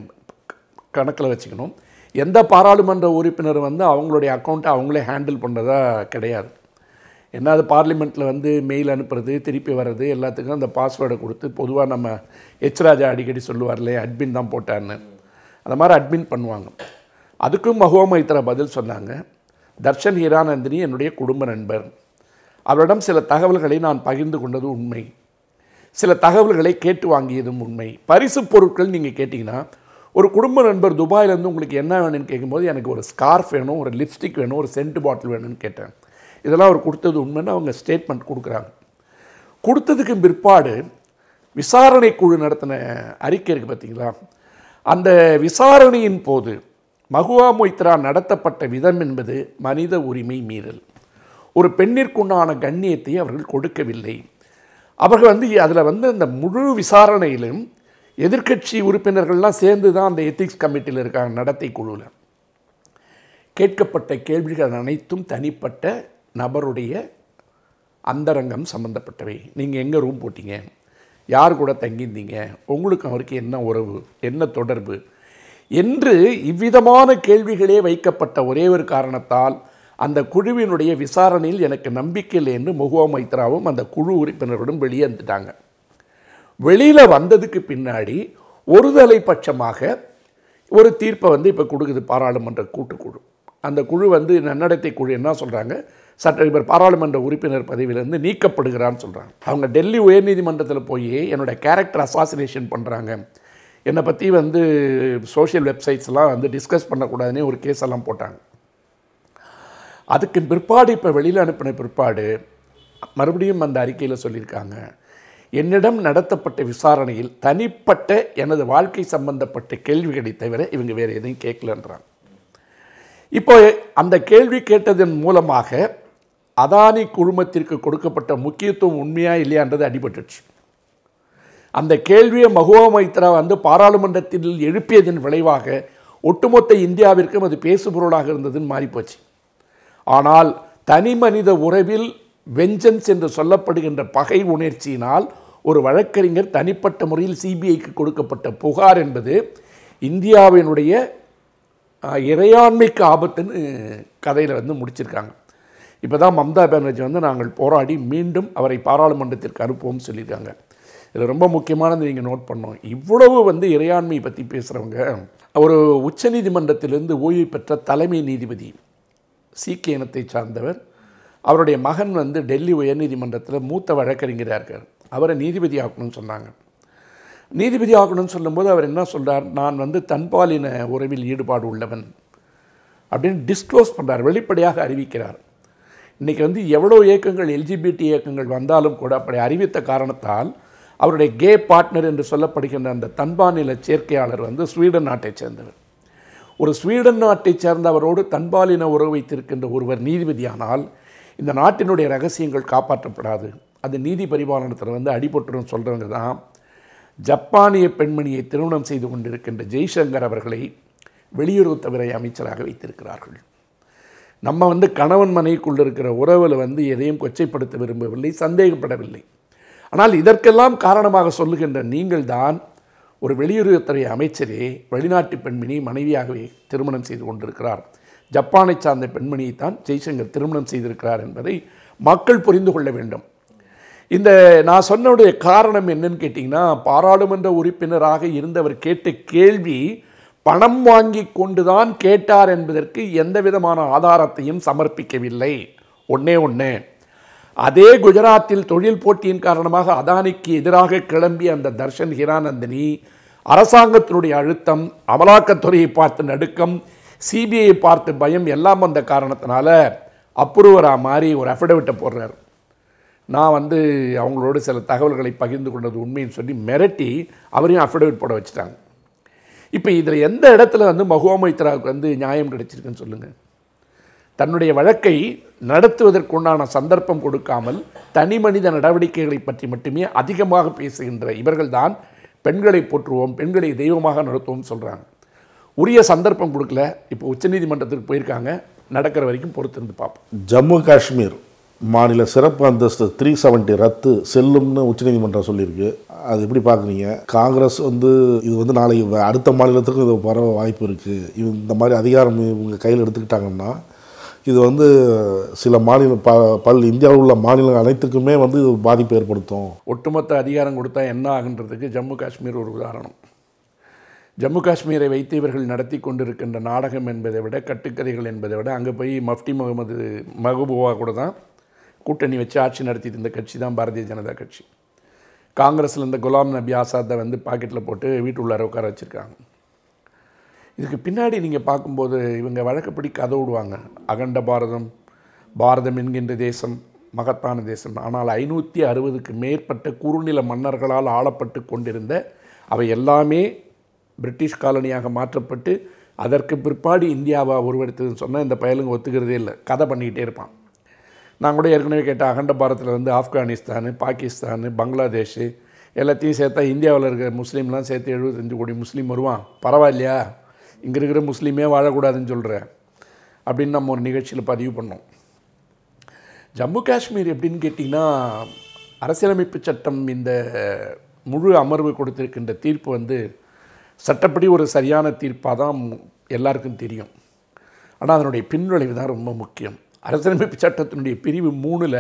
கணக்கில் வச்சுக்கணும் எந்த பாராளுமன்ற உறுப்பினர் வந்து அவங்களுடைய அக்கௌண்ட்டை அவங்களே ஹேண்டில் பண்ணுறதா கிடையாது என்ன அது பார்லிமெண்ட்டில் வந்து மெயில் அனுப்புறது திருப்பி வர்றது எல்லாத்துக்கும் அந்த பாஸ்வேர்டை கொடுத்து பொதுவாக நம்ம எச் ராஜா அடிக்கடி சொல்லுவார்லே அட்மின் தான் போட்டான்னு அந்த மாதிரி அட்மின் பண்ணுவாங்க அதுக்கும் மஹுவா மைத்ரா பதில் சொன்னாங்க தர்ஷன் ஹிரானந்தினி என்னுடைய குடும்ப நண்பர் அவரிடம் சில தகவல்களை நான் பகிர்ந்து கொண்டது உண்மை சில தகவல்களை கேட்டு வாங்கியதும் உண்மை பரிசு பொருட்கள் நீங்கள் கேட்டிங்கன்னா ஒரு குடும்ப நண்பர் துபாயிலேருந்து உங்களுக்கு என்ன வேணும்னு கேட்கும்போது எனக்கு ஒரு ஸ்கார்ஃப் வேணும் ஒரு லிப்ஸ்டிக் வேணும் ஒரு சென்ட் பாட்டில் வேணும்னு கேட்டேன் இதெல்லாம் அவர் கொடுத்தது உண்மைன்னு அவங்க ஸ்டேட்மெண்ட் கொடுக்குறாங்க கொடுத்ததுக்கு பிற்பாடு விசாரணை குழு நடத்தின அறிக்கை இருக்குது பார்த்தீங்களா அந்த விசாரணையின் போது மகுவா மொய்த்ரா நடத்தப்பட்ட விதம் என்பது மனித உரிமை மீறல் ஒரு பெண்ணிற்குண்டான கண்ணியத்தை அவர்கள் கொடுக்கவில்லை அவர்கள் வந்து அதில் வந்து அந்த முழு விசாரணையிலும் எதிர்க்கட்சி உறுப்பினர்கள்லாம் சேர்ந்து தான் அந்த எத்திக்ஸ் கமிட்டியில் இருக்காங்க நடத்தை குழுவில் கேட்கப்பட்ட கேள்விகள் அனைத்தும் தனிப்பட்ட நபருடைய அந்தரங்கம் சம்பந்தப்பட்டவை நீங்கள் எங்கே ரூம் போட்டீங்க யார் கூட தங்கியிருந்தீங்க உங்களுக்கு அவருக்கு என்ன உறவு என்ன தொடர்பு என்று இவ்விதமான கேள்விகளே வைக்கப்பட்ட ஒரே ஒரு காரணத்தால் அந்த குழுவினுடைய விசாரணையில் எனக்கு நம்பிக்கை இல்லை என்று முகுவா மைத்ராவும் அந்த குழு உறுப்பினர்களும் வெளியே வந்துட்டாங்க வெளியில் வந்ததுக்கு பின்னாடி ஒருதலை பட்சமாக ஒரு தீர்ப்பை வந்து இப்போ கொடுக்குது பாராளுமன்ற கூட்டுக்குழு அந்த குழு வந்து நன்னடத்தை குழு என்ன சொல்கிறாங்க சட்ட இவர் பாராளுமன்ற உறுப்பினர் பதவியிலேருந்து நீக்கப்படுகிறான்னு சொல்கிறாங்க அவங்க டெல்லி உயர்நீதிமன்றத்தில் போய் என்னோட கேரக்டர் அசாசினேஷன் பண்ணுறாங்க என்னை பற்றி வந்து சோஷியல் வெப்சைட்ஸ்லாம் வந்து டிஸ்கஸ் பண்ணக்கூடாதுன்னே ஒரு கேஸ் எல்லாம் போட்டாங்க அதுக்கு பிற்பாடு இப்போ வெளியில் அனுப்பின பிற்பாடு மறுபடியும் அந்த அறிக்கையில் சொல்லியிருக்காங்க என்னிடம் நடத்தப்பட்ட விசாரணையில் தனிப்பட்ட எனது வாழ்க்கை சம்பந்தப்பட்ட கேள்விகளை தவிர இவங்க வேறு எதையும் கேட்கலன்றாங்க இப்போ அந்த கேள்வி கேட்டதன் மூலமாக அதானி குழுமத்திற்கு கொடுக்கப்பட்ட முக்கியத்துவம் உண்மையா இல்லையான்றது அடிபட்டுச்சு அந்த கேள்வியை மகுவா மைத்ரா வந்து பாராளுமன்றத்தில் எழுப்பியதன் விளைவாக ஒட்டுமொத்த இந்தியாவிற்கும் அது பேசுபொருளாக இருந்ததுன்னு மாறிப்போச்சு ஆனால் தனி மனித உறவில் வெஞ்சன்ஸ் என்று சொல்லப்படுகின்ற பகை உணர்ச்சியினால் ஒரு வழக்கறிஞர் தனிப்பட்ட முறையில் சிபிஐக்கு கொடுக்கப்பட்ட புகார் என்பது இந்தியாவினுடைய அஹ், இறையாண்மைக்கு ஆபத்துன்னு கதையில் வந்து முடிச்சிருக்காங்க இப்போ தான் மம்தா பானர்ஜி வந்து நாங்கள் போராடி மீண்டும் அவரை பாராளுமன்றத்திற்கு அனுப்புவோம்னு சொல்லியிருக்காங்க இதில் ரொம்ப முக்கியமானது நீங்கள் நோட் பண்ணோம் இவ்வளவு வந்து இறையாண்மை பற்றி பேசுகிறவங்க ஒரு உச்சநீதிமன்றத்திலிருந்து ஓய்வு பெற்ற தலைமை நீதிபதி சீக்கிய இனத்தை சார்ந்தவர் அவருடைய மகன் வந்து டெல்லி உயர்நீதிமன்றத்தில் மூத்த வழக்கறிஞராக இருக்கார் அவரை நீதிபதி ஆக்கணும்னு சொன்னாங்க நீதிபதி ஆக்கணும்னு சொல்லும்போது அவர் என்ன சொல்றார் நான் வந்து தன்பாலின உறவில் ஈடுபாடு உள்ளவன் அப்படின்னு டிஸ்க்ளோஸ் பண்ணுறார் வெளிப்படையாக அறிவிக்கிறார் இன்றைக்கி வந்து எவ்வளோ இயக்கங்கள் எல்ஜிபிடி இயக்கங்கள் வந்தாலும் கூட அப்படி அறிவித்த காரணத்தால் அவருடைய கே பார்ட்னர் என்று சொல்லப்படுகின்ற அந்த தன்பாநில சேர்க்கையாளர் வந்து ஸ்வீடன் நாட்டைச் சேர்ந்தவர் ஒரு ஸ்வீடன் நாட்டைச் சேர்ந்தவரோடு தன்பாலின உறவு வைத்திருக்கின்ற ஒருவர் நீதிபதியானால் இந்த நாட்டினுடைய ரகசியங்கள் காப்பாற்றப்படாது அது நீதி பரிபாலனத்தில் வந்து அடிபட்டுரும் சொல்கிறவங்க தான் ஜப்பானிய பெண்மணியை திருமணம் செய்து கொண்டிருக்கின்ற ஜெய்சங்கர் அவர்களை வெளியுறவுத்துறை அமைச்சராக வைத்திருக்கிறார்கள் நம்ம வந்து கணவன் மனைவிக்குள் இருக்கிற உறவில் வந்து எதையும் கொச்சைப்படுத்த விரும்பவில்லை சந்தேகப்படவில்லை ஆனால் இதற்கெல்லாம் காரணமாக சொல்லுகின்ற நீங்கள்தான் ஒரு வெளியுறவுத்துறை அமைச்சரே வெளிநாட்டு பெண்மணி மனைவியாகவே திருமணம் செய்து கொண்டிருக்கிறார் ஜப்பானை சார்ந்த பெண்மணியைத்தான் ஜெய்சங்கர் திருமணம் செய்திருக்கிறார் என்பதை மக்கள் புரிந்து கொள்ள வேண்டும் இந்த நான் சொன்னவுடைய காரணம் என்னன்னு கேட்டிங்கன்னா பாராளுமன்ற உறுப்பினராக இருந்தவர் கேட்ட கேள்வி பணம் வாங்கி கொண்டுதான் கேட்டார் என்பதற்கு எந்த விதமான ஆதாரத்தையும் சமர்ப்பிக்கவில்லை ஒண்ணே ஒன்று அதே குஜராத்தில் தொழில் போட்டியின் காரணமாக அதானிக்கு எதிராக கிளம்பிய அந்த தர்ஷன் ஹிரானந்தினி அரசாங்கத்தினுடைய அழுத்தம் அமலாக்கத்துறையை பார்த்து நடுக்கம் சிபிஐ பார்த்து பயம் எல்லாம் வந்த காரணத்தினால அப்ரூவராக மாறி ஒரு அஃபிடவிட்டை போடுறார் நான் வந்து அவங்களோட சில தகவல்களை பகிர்ந்து கொண்டது உண்மைன்னு சொல்லி மிரட்டி அவரையும் அஃபிடவிட் போட வச்சுட்டாங்க இப்போ இதில் எந்த இடத்துல வந்து மகுவா மைத்ராவுக்கு வந்து நியாயம் கிடைச்சிருக்குன்னு சொல்லுங்கள் தன்னுடைய வழக்கை நடத்துவதற்குண்டான சந்தர்ப்பம் கொடுக்காமல் தனி மனித நடவடிக்கைகளை பற்றி மட்டுமே அதிகமாக பேசுகின்ற இவர்கள்தான் பெண்களை போற்றுவோம் பெண்களை தெய்வமாக நடத்துவோம் சொல்கிறாங்க உரிய சந்தர்ப்பம் கொடுக்கல இப்போ உச்சநீதிமன்றத்துக்கு போயிருக்காங்க நடக்கிற வரைக்கும் பொறுத்திருந்து பார்ப்போம் ஜம்மு காஷ்மீர் மாநில சிறப்பு அந்தஸ்து த்ரீ செவன்ட்டி ரத்து செல்லும்னு உச்சநீதிமன்றம் சொல்லியிருக்கு அது எப்படி பார்க்குறீங்க காங்கிரஸ் வந்து இது வந்து நாளைக்கு வ- அடுத்த மாநிலத்துக்கும் இது வர வாய்ப்பு இருக்குது இந்த மாதிரி அதிகாரம் இவங்க கையில் எடுத்துக்கிட்டாங்கன்னா இது வந்து சில மாநில ப பல் இந்தியாவில் உள்ள மாநிலங்கள் அனைத்துக்குமே வந்து இது பாதிப்பு ஏற்படுத்தும் ஒட்டுமொத்த அதிகாரம் கொடுத்தா என்ன ஆகுன்றதுக்கு ஜம்மு காஷ்மீர் ஒரு உதாரணம் ஜம்மு காஷ்மீரை வைத்து இவர்கள் நடத்தி கொண்டிருக்கின்ற நாடகம் என்பதை விட கட்டுக்கதைகள் என்பதை விட அங்கே போய் மஃப்டி முகமது மஹபூபா கூட தான் கூட்டணி வச்சு ஆட்சி நடத்திட்டு இருந்த கட்சி தான் பாரதிய ஜனதா கட்சி காங்கிரஸில் இந்த குலாம் நபி ஆசாத்தை வந்து பாக்கெட்டில் போட்டு வீட்டு உள்ளார உட்கார வச்சுருக்காங்க இதுக்கு பின்னாடி நீங்கள் பார்க்கும்போது இவங்க வழக்கப்படி கதை விடுவாங்க அகண்ட பாரதம் பாரதம் என்கின்ற தேசம் மகத்தான தேசம் ஆனால் ஐநூற்றி அறுபதுக்கு மேற்பட்ட குறுநில மன்னர்களால் ஆளப்பட்டு கொண்டிருந்த அவை எல்லாமே பிரிட்டிஷ் காலனியாக மாற்றப்பட்டு அதற்கு பிற்பாடு இந்தியாவா உருவெடுத்ததுன்னு சொன்னால் இந்த பயலுங்க ஒத்துக்கிறதே இல்லை கதை பண்ணிக்கிட்டே இருப்பான் நான் கூட ஏற்கனவே கேட்ட அகண்ட பாரத்தில் வந்து ஆப்கானிஸ்தான் பாகிஸ்தான் பங்களாதேஷ் எல்லாத்தையும் சேர்த்தா இந்தியாவில் இருக்கிற முஸ்லீம்லாம் சேர்த்து எழுபத்தஞ்சு கோடி முஸ்லீம் வருவான் பரவாயில்லையா இங்கே இருக்கிற முஸ்லீமே வாழக்கூடாதுன்னு சொல்கிறேன் அப்படின்னு நம்ம ஒரு நிகழ்ச்சியில் பதிவு பண்ணோம் ஜம்மு காஷ்மீர் எப்படின்னு கேட்டிங்கன்னா அரசியலமைப்பு சட்டம் இந்த முழு அமர்வு கொடுத்திருக்கின்ற தீர்ப்பு வந்து சட்டப்படி ஒரு சரியான தீர்ப்பாக தான் எல்லாருக்கும் தெரியும் ஆனால் அதனுடைய பின்விளைவு தான் ரொம்ப முக்கியம் அரசியலமைப்பு சட்டத்தினுடைய பிரிவு மூணில்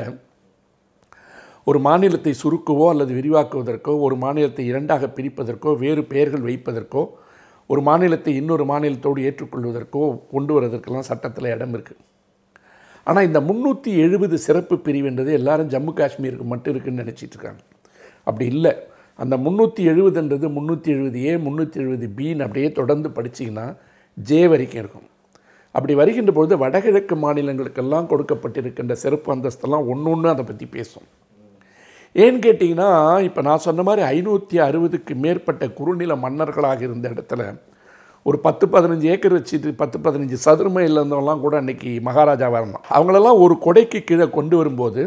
ஒரு மாநிலத்தை சுருக்கவோ அல்லது விரிவாக்குவதற்கோ ஒரு மாநிலத்தை இரண்டாக பிரிப்பதற்கோ வேறு பெயர்கள் வைப்பதற்கோ ஒரு மாநிலத்தை இன்னொரு மாநிலத்தோடு ஏற்றுக்கொள்வதற்கோ கொண்டு வருவதற்கெல்லாம் சட்டத்தில் இடம் இருக்குது ஆனால் இந்த முந்நூற்றி எழுபது சிறப்பு பிரிவுன்றது எல்லாரும் ஜம்மு காஷ்மீருக்கு மட்டும் இருக்குன்னு நினச்சிட்டு இருக்காங்க அப்படி இல்லை அந்த முந்நூற்றி எழுபதுன்றது முந்நூற்றி எழுபது ஏ முந்நூற்றி எழுபது பின்னு அப்படியே தொடர்ந்து படிச்சிங்கன்னா ஜே வரைக்கும் இருக்கும் அப்படி வருகின்ற பொழுது வடகிழக்கு மாநிலங்களுக்கெல்லாம் கொடுக்கப்பட்டிருக்கின்ற சிறப்பு அந்தஸ்தெல்லாம் ஒன்று ஒன்று அதை பற்றி பேசும் ஏன்னு கேட்டிங்கன்னா இப்போ நான் சொன்ன மாதிரி ஐநூற்றி அறுபதுக்கு மேற்பட்ட குறுநில மன்னர்களாக இருந்த இடத்துல ஒரு பத்து பதினஞ்சு ஏக்கர் வச்சுட்டு பத்து பதினஞ்சு சதுர மைல் இருந்தவங்களாம் கூட அன்றைக்கி மகாராஜாவாக இருந்தான் அவங்களெல்லாம் ஒரு கொடைக்கு கீழே கொண்டு வரும்போது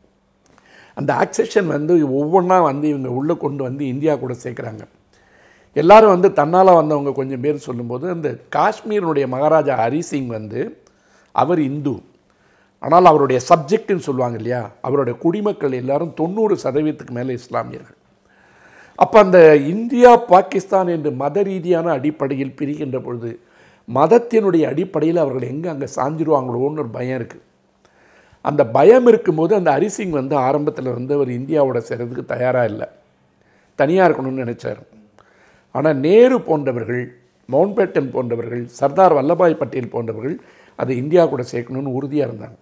அந்த ஆக்செஷன் வந்து ஒவ்வொன்றா வந்து இவங்க உள்ளே கொண்டு வந்து இந்தியா கூட சேர்க்குறாங்க எல்லாரும் வந்து தன்னால் வந்தவங்க கொஞ்சம் பேர் சொல்லும்போது அந்த காஷ்மீரினுடைய மகாராஜா ஹரிசிங் வந்து அவர் இந்து ஆனால் அவருடைய சப்ஜெக்ட்னு சொல்லுவாங்க இல்லையா அவருடைய குடிமக்கள் எல்லாரும் தொண்ணூறு சதவீதத்துக்கு மேலே இஸ்லாமியர்கள் அப்போ அந்த இந்தியா பாகிஸ்தான் என்று மத ரீதியான அடிப்படையில் பிரிகின்ற பொழுது மதத்தினுடைய அடிப்படையில் அவர்கள் எங்கே அங்கே சாஞ்சிருவாங்களோன்னு ஒரு பயம் இருக்குது அந்த பயம் இருக்கும்போது அந்த ஹரிசிங் வந்து ஆரம்பத்தில் வந்து அவர் இந்தியாவோட சேர்றதுக்கு தயாராக இல்லை தனியாக இருக்கணும்னு நினச்சார் ஆனால் நேரு போன்றவர்கள் மவுண்ட் பேட்டன் போன்றவர்கள் சர்தார் வல்லபாய் பட்டேல் போன்றவர்கள் அதை இந்தியா கூட சேர்க்கணும்னு உறுதியாக இருந்தாங்க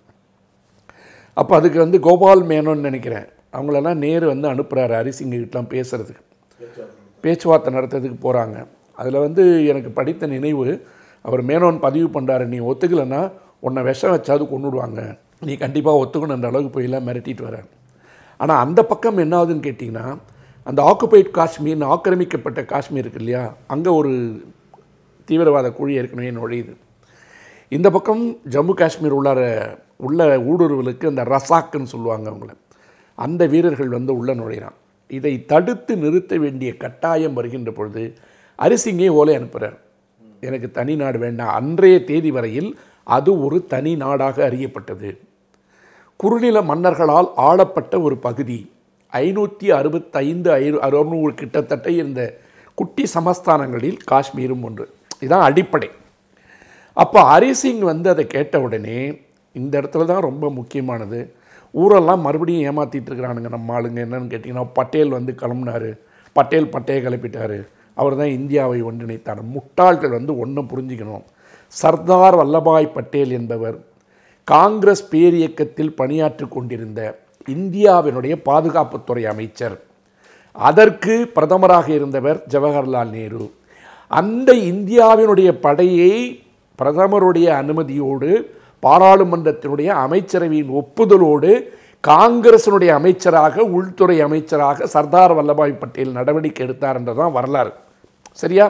அப்போ அதுக்கு வந்து கோபால் மேனோன்னு நினைக்கிறேன் அவங்களெல்லாம் நேரு வந்து அனுப்புகிறாரு ஹரிசிங்கிட்டலாம் பேசுகிறதுக்கு பேச்சுவார்த்தை நடத்துறதுக்கு போகிறாங்க அதில் வந்து எனக்கு படித்த நினைவு அவர் மேனோன் பதிவு பண்ணுறாரு நீ ஒத்துக்கலைன்னா உன்னை விஷம் வச்சாவது கொண்டுடுவாங்க நீ கண்டிப்பாக ஒத்துக்கணுன்ற அளவுக்கு போயெல்லாம் மிரட்டிட்டு வர ஆனால் அந்த பக்கம் என்ன ஆகுதுன்னு கேட்டிங்கன்னா அந்த ஆக்குபைட் காஷ்மீர்னு ஆக்கிரமிக்கப்பட்ட காஷ்மீர் இருக்கு இல்லையா அங்கே ஒரு தீவிரவாத குழி ஏற்கனவே நுழையுது இந்த பக்கம் ஜம்மு காஷ்மீர் உள்ளார உள்ள ஊடுருவலுக்கு அந்த ரசாக்குன்னு சொல்லுவாங்க அவங்கள அந்த வீரர்கள் வந்து உள்ள நுழைகிறான் இதை தடுத்து நிறுத்த வேண்டிய கட்டாயம் வருகின்ற பொழுது அரிசிங்கே ஓலை அனுப்புகிறார் எனக்கு தனி நாடு வேண்டாம் அன்றைய தேதி வரையில் அது ஒரு தனி நாடாக அறியப்பட்டது குறுநில மன்னர்களால் ஆளப்பட்ட ஒரு பகுதி ஐநூற்றி அறுபத்தைந்து ஐ அறுநூறு கிட்டத்தட்ட இருந்த குட்டி சமஸ்தானங்களில் காஷ்மீரும் ஒன்று இதுதான் அடிப்படை அப்போ ஹரிசிங் வந்து அதை கேட்ட உடனே இந்த இடத்துல தான் ரொம்ப முக்கியமானது ஊரெல்லாம் மறுபடியும் ஏமாற்றிட்டு இருக்கிறானுங்க நம்ம ஆளுங்க என்னன்னு கேட்டிங்கன்னா பட்டேல் வந்து கிளம்புனாரு பட்டேல் பட்டையை கிளப்பிட்டாரு அவர் தான் இந்தியாவை ஒன்றிணைத்தார் முட்டாள்கள் வந்து ஒன்றும் புரிஞ்சுக்கணும் சர்தார் வல்லபாய் பட்டேல் என்பவர் காங்கிரஸ் பேரியக்கத்தில் பணியாற்றி கொண்டிருந்த இந்தியாவினுடைய பாதுகாப்புத்துறை அமைச்சர் அதற்கு பிரதமராக இருந்தவர் ஜவஹர்லால் நேரு அந்த இந்தியாவினுடைய படையை பிரதமருடைய அனுமதியோடு பாராளுமன்றத்தினுடைய அமைச்சரவையின் ஒப்புதலோடு காங்கிரசினுடைய அமைச்சராக உள்துறை அமைச்சராக சர்தார் வல்லபாய் பட்டேல் நடவடிக்கை எடுத்தார் என்றதான் வரலாறு சரியா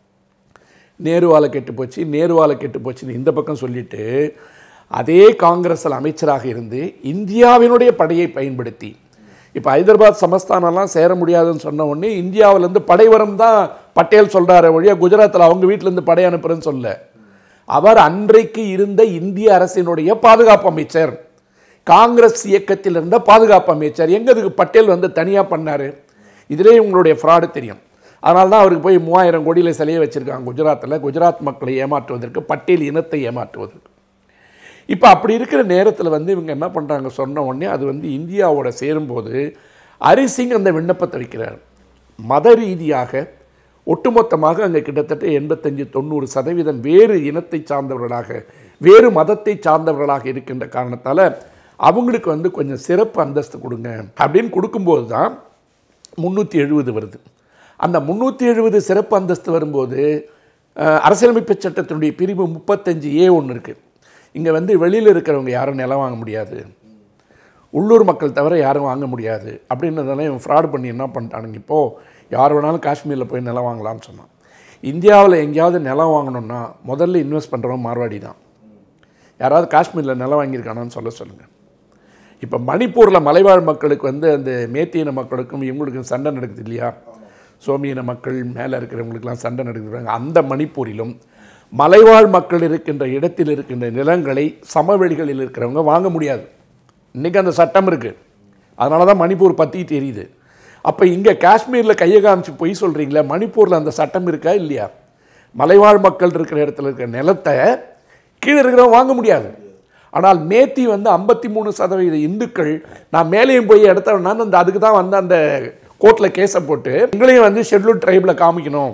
நேருவால் கெட்டு போச்சு நேருவால் கெட்டு போச்சுன்னு இந்த பக்கம் சொல்லிட்டு அதே காங்கிரஸில் அமைச்சராக இருந்து இந்தியாவினுடைய படையை பயன்படுத்தி இப்போ ஹைதராபாத் சமஸ்தானம்லாம் சேர முடியாதுன்னு சொன்ன உடனே இந்தியாவிலேருந்து படை வரும் தான் பட்டேல் சொல்கிறாரு வழியாக குஜராத்தில் அவங்க வீட்டிலேருந்து படை அனுப்புகிறேன்னு சொல்ல அவர் அன்றைக்கு இருந்த இந்திய அரசினுடைய பாதுகாப்பு அமைச்சர் காங்கிரஸ் இயக்கத்தில் இருந்த பாதுகாப்பு அமைச்சர் எங்க இதுக்கு பட்டேல் வந்து தனியாக பண்ணார் இதிலே உங்களுடைய ஃப்ராடு தெரியும் அதனால தான் அவருக்கு போய் மூவாயிரம் கோடியில் சிலையை வச்சுருக்காங்க குஜராத்தில் குஜராத் மக்களை ஏமாற்றுவதற்கு பட்டேல் இனத்தை ஏமாற்றுவதற்கு இப்போ அப்படி இருக்கிற நேரத்தில் வந்து இவங்க என்ன பண்ணுறாங்க சொன்ன உடனே அது வந்து இந்தியாவோட சேரும்போது ஹரிசிங் அந்த விண்ணப்பத்தை வைக்கிறார் மத ரீதியாக ஒட்டுமொத்தமாக அங்கே கிட்டத்தட்ட எண்பத்தஞ்சு தொண்ணூறு சதவீதம் வேறு இனத்தை சார்ந்தவர்களாக வேறு மதத்தை சார்ந்தவர்களாக இருக்கின்ற காரணத்தால் அவங்களுக்கு வந்து கொஞ்சம் சிறப்பு அந்தஸ்து கொடுங்க அப்படின்னு கொடுக்கும்போது தான் முந்நூற்றி எழுபது வருது அந்த முந்நூற்றி எழுபது சிறப்பு அந்தஸ்து வரும்போது அஹ், அரசியலமைப்பு சட்டத்தினுடைய பிரிவு முப்பத்தஞ்சு ஏ ஒன்று இருக்குது இங்கே வந்து வெளியில் இருக்கிறவங்க யாரும் நிலம் வாங்க முடியாது உள்ளூர் மக்கள் தவிர யாரும் வாங்க முடியாது அப்படின்றதெல்லாம் இவன் ஃப்ராட் பண்ணி என்ன பண்ணிட்டானுங்க இப்போது யார் வேணாலும் காஷ்மீரில் போய் நிலம் வாங்கலாம்னு சொன்னான் இந்தியாவில் எங்கேயாவது நிலம் வாங்கணும்னா முதல்ல இன்வெஸ்ட் பண்ணுறவன் மார்வாடி தான் யாராவது காஷ்மீரில் நிலம் வாங்கியிருக்கானான்னு சொல்ல சொல்லுங்கள் இப்போ மணிப்பூரில் மலைவாழ் மக்களுக்கு வந்து அந்த மேத்தியின மக்களுக்கும் இவங்களுக்கும் சண்டை நடக்குது இல்லையா சோமியின மக்கள் மேலே இருக்கிறவங்களுக்கெல்லாம் சண்டை நடக்குது அந்த மணிப்பூரிலும் மலைவாழ் மக்கள் இருக்கின்ற இடத்தில் இருக்கின்ற நிலங்களை சமவெளிகளில் இருக்கிறவங்க வாங்க முடியாது இன்றைக்கி அந்த சட்டம் இருக்குது அதனால தான் மணிப்பூர் பற்றிட்டு எரியுது அப்போ இங்கே காஷ்மீரில் கையை காமிச்சு பொய் சொல்கிறீங்களே மணிப்பூரில் அந்த சட்டம் இருக்கா இல்லையா மலைவாழ் மக்கள் இருக்கிற இடத்துல இருக்கிற நிலத்தை கீழே இருக்கிறவங்க வாங்க முடியாது ஆனால் மேத்தி வந்து ஐம்பத்தி மூணு சதவீத இந்துக்கள் நான் மேலேயும் போய் இடத்த வேணான்னு அந்த அதுக்கு தான் வந்து அந்த கோர்ட்டில் கேஸை போட்டு எங்களையும் வந்து ஷெட்யூல் ட்ரைபில் காமிக்கணும்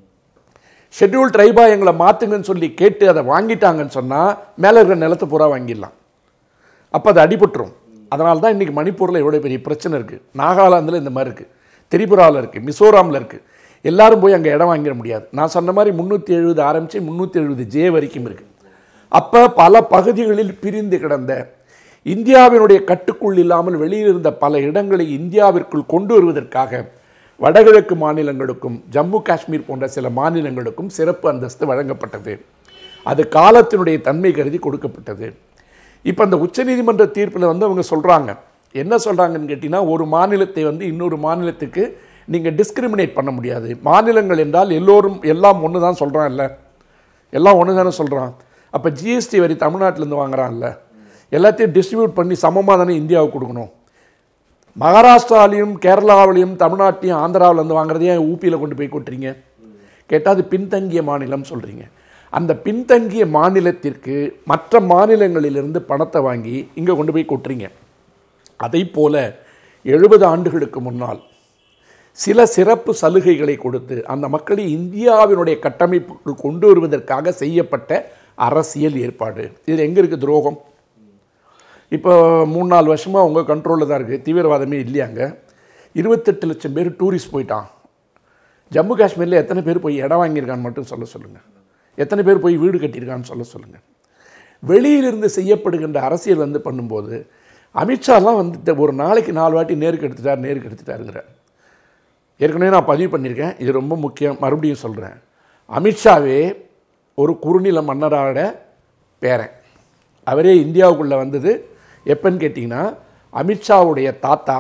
ஷெட்யூல் ட்ரைபாக எங்களை மாற்றுங்கன்னு சொல்லி கேட்டு அதை வாங்கிட்டாங்கன்னு சொன்னால் மேலே இருக்கிற நிலத்தை பூரா வாங்கிடலாம் அப்போ அது அடிபட்டுரும் அதனால தான் இன்றைக்கி மணிப்பூரில் எவ்வளோ பெரிய பிரச்சனை இருக்குது நாகாலாந்தில் இந்த மாதிரி இருக்குது திரிபுராவில் இருக்குது மிசோராமில் இருக்குது எல்லாரும் போய் அங்கே இடம் வாங்கிட முடியாது நான் சொன்ன மாதிரி முந்நூற்றி எழுபது ஆரம்பித்து முந்நூற்றி எழுபது ஜே வரைக்கும் இருக்குது அப்போ பல பகுதிகளில் பிரிந்து கிடந்த இந்தியாவினுடைய கட்டுக்குள் இல்லாமல் வெளியில் இருந்த பல இடங்களை இந்தியாவிற்குள் கொண்டு வருவதற்காக வடகிழக்கு மாநிலங்களுக்கும் ஜம்மு காஷ்மீர் போன்ற சில மாநிலங்களுக்கும் சிறப்பு அந்தஸ்து வழங்கப்பட்டது அது காலத்தினுடைய தன்மை கருதி கொடுக்கப்பட்டது இப்போ அந்த உச்சநீதிமன்ற தீர்ப்பில் வந்து அவங்க சொல்கிறாங்க என்ன சொல்கிறாங்கன்னு கேட்டிங்கன்னா ஒரு மாநிலத்தை வந்து இன்னொரு மாநிலத்துக்கு நீங்கள் டிஸ்கிரிமினேட் பண்ண முடியாது மாநிலங்கள் என்றால் எல்லோரும் எல்லாம் ஒன்று தான் சொல்கிறான் இல்லை எல்லாம் ஒன்று தானே சொல்கிறான் அப்போ ஜிஎஸ்டி வரி தமிழ்நாட்டிலேருந்து வாங்குறான்ல எல்லாத்தையும் டிஸ்ட்ரிபியூட் பண்ணி சமமாக தானே இந்தியாவுக்கு கொடுக்கணும் மகாராஷ்டிராலையும் கேரளாவிலையும் தமிழ்நாட்டையும் ஆந்திராவிலேருந்து வாங்குறதே ஏன் ஊபியில் கொண்டு போய் கொட்டுறீங்க கேட்டால் அது பின்தங்கிய மாநிலம் சொல்கிறீங்க அந்த பின்தங்கிய மாநிலத்திற்கு மற்ற மாநிலங்களிலிருந்து பணத்தை வாங்கி இங்கே கொண்டு போய் கொட்டுறீங்க அதை போல எழுபது ஆண்டுகளுக்கு முன்னால் சில சிறப்பு சலுகைகளை கொடுத்து அந்த மக்களை இந்தியாவினுடைய கட்டமைப்புக்குள் கொண்டு வருவதற்காக செய்யப்பட்ட அரசியல் ஏற்பாடு இது எங்கே இருக்குது துரோகம் இப்போ மூணு நாலு வருஷமாக உங்கள் கண்ட்ரோலில் தான் இருக்குது தீவிரவாதமே இல்லையாங்க இருபத்தெட்டு லட்சம் பேர் டூரிஸ்ட் போயிட்டான் ஜம்மு காஷ்மீரில் எத்தனை பேர் போய் இடம் வாங்கியிருக்கான்னு மட்டும் சொல்ல சொல்லுங்கள் எத்தனை பேர் போய் வீடு கட்டியிருக்கான்னு சொல்ல சொல்லுங்கள் வெளியிலிருந்து செய்யப்படுகின்ற அரசியல் வந்து பண்ணும்போது அமித்ஷாலாம் வந்து இந்த ஒரு நாளைக்கு நாலு வாட்டி நேருக்கு எடுத்துட்டார் நேருக்கு எடுத்துட்டாருங்கிறார் ஏற்கனவே நான் பதிவு பண்ணியிருக்கேன் இது ரொம்ப முக்கியம் மறுபடியும் சொல்கிறேன் அமித்ஷாவே ஒரு குறுநில மன்னரோட பேரன் அவரே இந்தியாவுக்குள்ளே வந்தது எப்பன்னு கேட்டிங்கன்னா அமித்ஷாவுடைய தாத்தா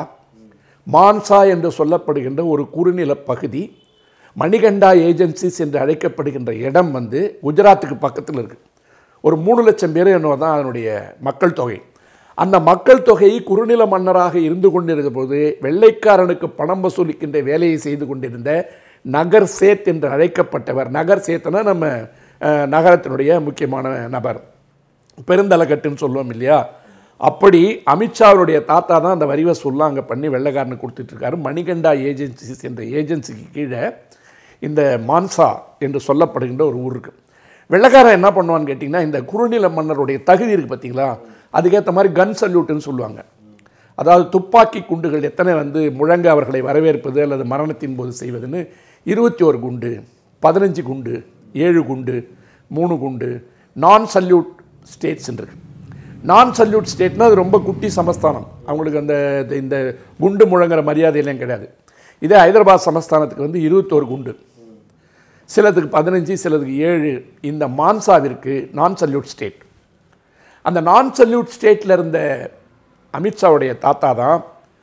மான்சா என்று சொல்லப்படுகின்ற ஒரு குறுநில பகுதி மணிகண்டா ஏஜென்சிஸ் என்று அழைக்கப்படுகின்ற இடம் வந்து குஜராத்துக்கு பக்கத்தில் இருக்குது ஒரு மூணு லட்சம் பேர் என்னவோ தான் அதனுடைய மக்கள் தொகை அந்த மக்கள் தொகை குறுநில மன்னராக இருந்து கொண்டிருந்த போது வெள்ளைக்காரனுக்கு பணம் வசூலிக்கின்ற வேலையை செய்து கொண்டிருந்த நகர் சேத் என்று அழைக்கப்பட்டவர் நகர் சேத்னா நம்ம அஹ், நகரத்தினுடைய முக்கியமான நபர் பெருந்தலைக்கட்டுன்னு சொல்லுவோம் இல்லையா அப்படி அமித்ஷாவுடைய தாத்தா தான் அந்த வரி வசூல்லாம் அங்கே பண்ணி வெள்ளைக்காரனுக்கு கொடுத்துட்ருக்காரு மணிகண்டா ஏஜென்சிஸ் என்ற ஏஜென்சிக்கு கீழே இந்த மான்சா என்று சொல்லப்படுகின்ற ஒரு ஊர் இருக்குது வெள்ளைக்காரன் என்ன பண்ணுவான்னு கேட்டிங்கன்னா இந்த குறுநில மன்னருடைய தகுதி இருக்குது பார்த்தீங்களா அதுக்கேற்ற மாதிரி கன் சல்யூட்டுன்னு சொல்லுவாங்க அதாவது துப்பாக்கி குண்டுகள் எத்தனை வந்து முழங்க அவர்களை வரவேற்பது அல்லது மரணத்தின் போது செய்வதுன்னு இருபத்தி ஒரு குண்டு பதினஞ்சு குண்டு ஏழு குண்டு மூணு குண்டு நான் சல்யூட் ஸ்டேட்ஸ் இருக்கு நான் சல்யூட் ஸ்டேட்னா அது ரொம்ப குட்டி சமஸ்தானம் அவங்களுக்கு அந்த இந்த- இந்த குண்டு முழங்குற மரியாதையெல்லாம் கிடையாது இதே ஹைதராபாத் சமஸ்தானத்துக்கு வந்து இருபத்தோரு குண்டு சிலதுக்கு பதினஞ்சு சிலதுக்கு ஏழு இந்த மான்சாவிற்கு நான் சல்யூட் ஸ்டேட் அந்த நான் சல்யூட் ஸ்டேட்டில் இருந்த அமித்ஷாவுடைய தாத்தா தான்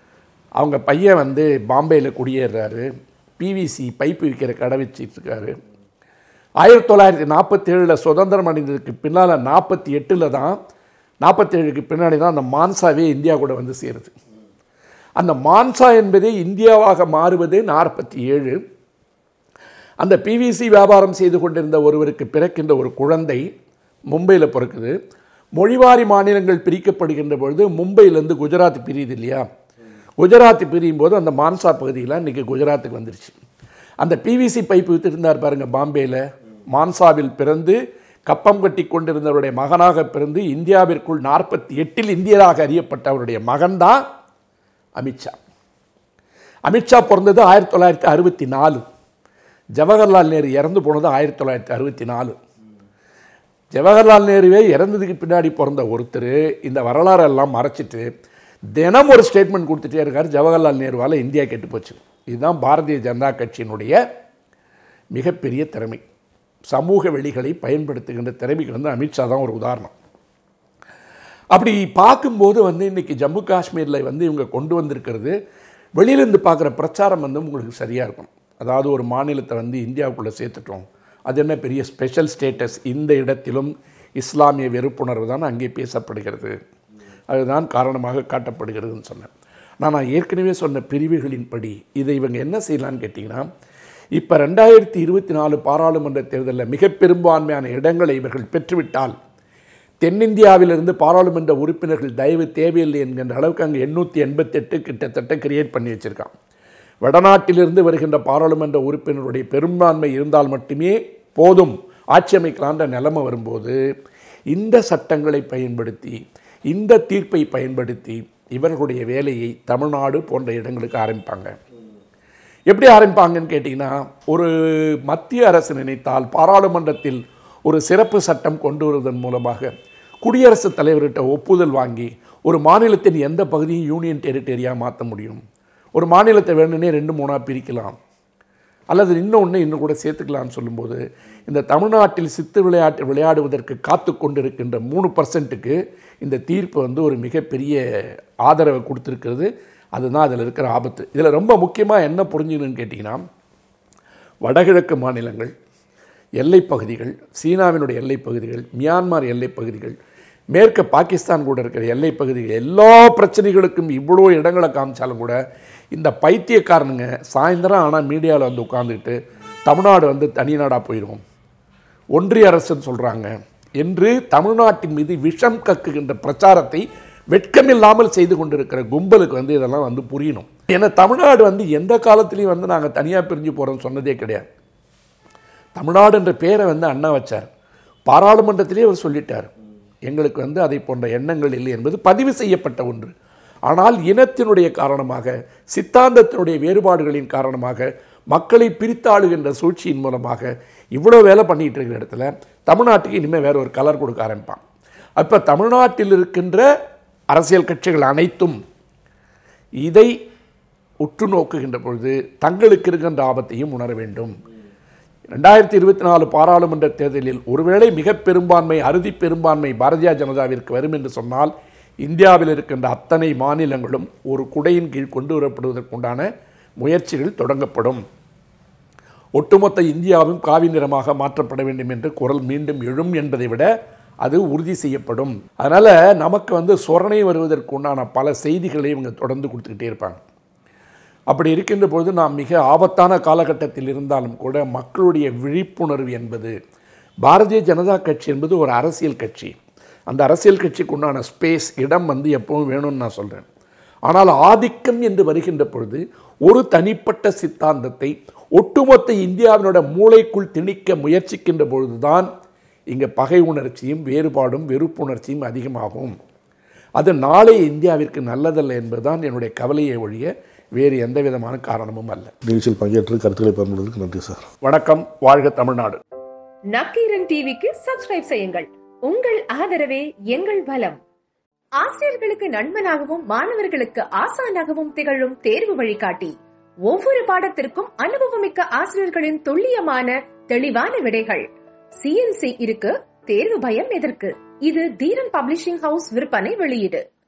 அவங்க பையன் வந்து பாம்பேயில் குடியேறாரு பிவிசி பைப்பு விற்கிற கடை வச்சிட்டு இருக்காரு ஆயிரத்தி தொள்ளாயிரத்தி நாற்பத்தேழில் சுதந்திரம் அடைந்ததுக்கு பின்னால் நாற்பத்தி எட்டில் தான் நாற்பத்தேழுக்கு பின்னாடி தான் அந்த மான்சாவே இந்தியா கூட வந்து சேருது அந்த மான்சா என்பதே இந்தியாவாக மாறுவது நாற்பத்தி ஏழு அந்த பிவிசி வியாபாரம் செய்து கொண்டிருந்த ஒருவருக்கு பிறக்கின்ற ஒரு குழந்தை மும்பையில் பிறக்குது மொழிவாரி மாநிலங்கள் பிரிக்கப்படுகின்ற பொழுது மும்பையிலேருந்து குஜராத் பிரியுது இல்லையா குஜராத் பிரியும் போது அந்த மான்சா பகுதியில் இன்றைக்கி குஜராத்துக்கு வந்துருச்சு அந்த பிவிசி பைப்பு வித்துட்டு இருந்தார் பாருங்க பாம்பேயில் மான்சாவில் பிறந்து கப்பம் கட்டி கொண்டிருந்தவருடைய மகனாக பிறந்து இந்தியாவிற்குள் நாற்பத்தி எட்டில் இந்தியராக அறியப்பட்ட அவருடைய மகன்தான் அமித்ஷா அமித்ஷா பிறந்தது ஆயிரத்தி தொள்ளாயிரத்தி அறுபத்தி நாலு ஜவஹர்லால் நேரு இறந்து போனது ஆயிரத்தி தொள்ளாயிரத்தி அறுபத்தி நாலு ஜவஹர்லால் நேருவே இறந்ததுக்கு பின்னாடி பிறந்த ஒருத்தர் இந்த வரலாறெல்லாம் மறைச்சிட்டு தினம் ஒரு ஸ்டேட்மெண்ட் கொடுத்துட்டே இருக்கார் ஜவஹர்லால் நேருவால் இந்தியா கெட்டு போச்சு இதுதான் பாரதிய ஜனதா கட்சியினுடைய மிகப்பெரிய திறமை சமூக வெளிகளை பயன்படுத்துகின்ற திறமைக்கு வந்து அமித்ஷா தான் ஒரு உதாரணம் அப்படி பார்க்கும்போது வந்து இன்றைக்கி ஜம்மு காஷ்மீரில் வந்து இவங்க கொண்டு வந்திருக்கிறது வெளியிலேருந்து பார்க்குற பிரச்சாரம் வந்து உங்களுக்கு சரியாக இருக்கும் அதாவது ஒரு மாநிலத்தை வந்து இந்தியாவுக்குள்ளே சேர்த்துட்டோம் அது என்ன பெரிய ஸ்பெஷல் ஸ்டேட்டஸ் இந்த இடத்திலும் இஸ்லாமிய வெறுப்புணர்வு தான் அங்கே பேசப்படுகிறது அதுதான் காரணமாக காட்டப்படுகிறதுன்னு சொன்னேன் நான் நான் ஏற்கனவே சொன்ன பிரிவுகளின்படி இதை இவங்க என்ன செய்யலான்னு கேட்டிங்கன்னா இப்போ ரெண்டாயிரத்தி இருபத்தி நாலு பாராளுமன்ற தேர்தலில் மிக பெரும்பான்மையான இடங்களை இவர்கள் பெற்றுவிட்டால் தென்னிந்தியாவிலிருந்து பாராளுமன்ற உறுப்பினர்கள் தயவு தேவையில்லை என்கின்ற அளவுக்கு அங்கே எண்ணூற்றி எண்பத்தெட்டு கிட்டத்தட்ட கிரியேட் பண்ணி வச்சுருக்கான் வடநாட்டிலிருந்து வருகின்ற பாராளுமன்ற உறுப்பினருடைய பெரும்பான்மை இருந்தால் மட்டுமே போதும் ஆட்சி அமைக்கலான்ற நிலைமை வரும்போது இந்த சட்டங்களை பயன்படுத்தி இந்த தீர்ப்பை பயன்படுத்தி இவர்களுடைய வேலையை தமிழ்நாடு போன்ற இடங்களுக்கு ஆரம்பிப்பாங்க எப்படி ஆரம்பிப்பாங்கன்னு கேட்டிங்கன்னா ஒரு மத்திய அரசு நினைத்தால் பாராளுமன்றத்தில் ஒரு சிறப்பு சட்டம் கொண்டு வருவதன் மூலமாக குடியரசுத் தலைவர்கிட்ட ஒப்புதல் வாங்கி ஒரு மாநிலத்தின் எந்த பகுதியும் யூனியன் டெரிட்டரியாக மாற்ற முடியும் ஒரு மாநிலத்தை வேணும்னே ரெண்டு மூணாக பிரிக்கலாம் அல்லது இன்னொன்று இன்னும் கூட சேர்த்துக்கலாம்னு சொல்லும்போது இந்த தமிழ்நாட்டில் சித்து விளையாட்டு விளையாடுவதற்கு காத்து கொண்டிருக்கின்ற மூணு பர்சன்ட்டுக்கு இந்த தீர்ப்பு வந்து ஒரு மிகப்பெரிய ஆதரவை கொடுத்துருக்கிறது அதுதான் அதில் இருக்கிற ஆபத்து இதில் ரொம்ப முக்கியமாக என்ன புரிஞ்சுக்கணுன்னு கேட்டிங்கன்னா வடகிழக்கு மாநிலங்கள் எல்லைப் பகுதிகள் சீனாவினுடைய எல்லைப் பகுதிகள் மியான்மர் எல்லைப் பகுதிகள் மேற்கு பாகிஸ்தான் கூட இருக்கிற எல்லைப் பகுதிகள் எல்லா பிரச்சனைகளுக்கும் இவ்வளோ இடங்களை காமிச்சாலும் கூட இந்த பைத்தியக்காரனுங்க சாயந்தரம் ஆனால் மீடியாவில் வந்து உட்காந்துக்கிட்டு தமிழ்நாடு வந்து தனி நாடாக போயிடும் ஒன்றிய அரசுன்னு சொல்கிறாங்க என்று தமிழ்நாட்டின் மீது விஷம் கக்குகின்ற பிரச்சாரத்தை வெட்கமில்லாமல் செய்து கொண்டிருக்கிற கும்பலுக்கு வந்து இதெல்லாம் வந்து புரியணும் ஏன்னா தமிழ்நாடு வந்து எந்த காலத்துலேயும் வந்து நாங்கள் தனியாக பிரிஞ்சு போகிறோம்னு சொன்னதே கிடையாது தமிழ்நாடு என்ற பேரை வந்து அண்ணா வச்சார் பாராளுமன்றத்திலே அவர் சொல்லிட்டார் எங்களுக்கு வந்து அதை போன்ற எண்ணங்கள் இல்லை என்பது பதிவு செய்யப்பட்ட ஒன்று ஆனால் இனத்தினுடைய காரணமாக சித்தாந்தத்தினுடைய வேறுபாடுகளின் காரணமாக மக்களை பிரித்தாளுகின்ற சூழ்ச்சியின் மூலமாக இவ்வளோ வேலை பண்ணிகிட்டு இருக்கிற இடத்துல தமிழ்நாட்டுக்கு இனிமேல் வேற ஒரு கலர் கொடுக்க ஆரம்பிப்பான் அப்போ தமிழ்நாட்டில் இருக்கின்ற அரசியல் கட்சிகள் அனைத்தும் இதை உற்று நோக்குகின்ற பொழுது தங்களுக்கு இருக்கின்ற ஆபத்தையும் உணர வேண்டும் ரெண்டாயிரத்தி இருபத்தி நாலு பாராளுமன்ற தேர்தலில் ஒருவேளை மிக பெரும்பான்மை அறுதி பெரும்பான்மை பாரதிய ஜனதாவிற்கு வரும் என்று சொன்னால் இந்தியாவில் இருக்கின்ற அத்தனை மாநிலங்களும் ஒரு குடையின் கீழ் கொண்டு வரப்படுவதற்குண்டான முயற்சிகள் தொடங்கப்படும் ஒட்டுமொத்த இந்தியாவும் காவி நிறமாக மாற்றப்பட வேண்டும் என்று குரல் மீண்டும் எழும் என்பதை விட அது உறுதி செய்யப்படும் அதனால் நமக்கு வந்து சொரணை வருவதற்கு உண்டான பல செய்திகளை இவங்க தொடர்ந்து கொடுத்துக்கிட்டே இருப்பாங்க அப்படி இருக்கின்ற பொழுது நாம் மிக ஆபத்தான காலகட்டத்தில் இருந்தாலும் கூட மக்களுடைய விழிப்புணர்வு என்பது பாரதிய ஜனதா கட்சி என்பது ஒரு அரசியல் கட்சி அந்த அரசியல் கட்சிக்கு உண்டான ஸ்பேஸ் இடம் வந்து எப்பவும் வேணும்னு நான் சொல்கிறேன் ஆனால் ஆதிக்கம் என்று வருகின்ற பொழுது ஒரு தனிப்பட்ட சித்தாந்தத்தை ஒட்டுமொத்த இந்தியாவினோட மூளைக்குள் திணிக்க முயற்சிக்கின்ற பொழுதுதான் இங்கே பகை உணர்ச்சியும் வேறுபாடும் வெறுப்புணர்ச்சியும் அதிகமாகும் அது நாளை இந்தியாவிற்கு நல்லதல்ல என்பதுதான் என்னுடைய கவலையை ஒழிய வேறு எந்த விதமான காரணமும் அல்ல நிகழ்ச்சியில் பங்கேற்று கருத்துக்களை பகிர்ந்ததுக்கு நன்றி சார் வணக்கம் வாழ்க தமிழ்நாடு நக்கீரன் டிவிக்கு சப்ஸ்கிரைப் செய்யுங்கள் உங்கள் ஆதரவே எங்கள் பலம் ஆசிரியர்களுக்கு நண்பனாகவும் மாணவர்களுக்கு ஆசானாகவும் திகழும் தேர்வு வழிகாட்டி ஒவ்வொரு பாடத்திற்கும் அனுபவமிக்க ஆசிரியர்களின் துல்லியமான தெளிவான விடைகள் சிஎன்சி இருக்கு தேர்வு பயம் எதற்கு இது தீரன் பப்ளிஷிங் ஹவுஸ் விற்பனை வெளியீடு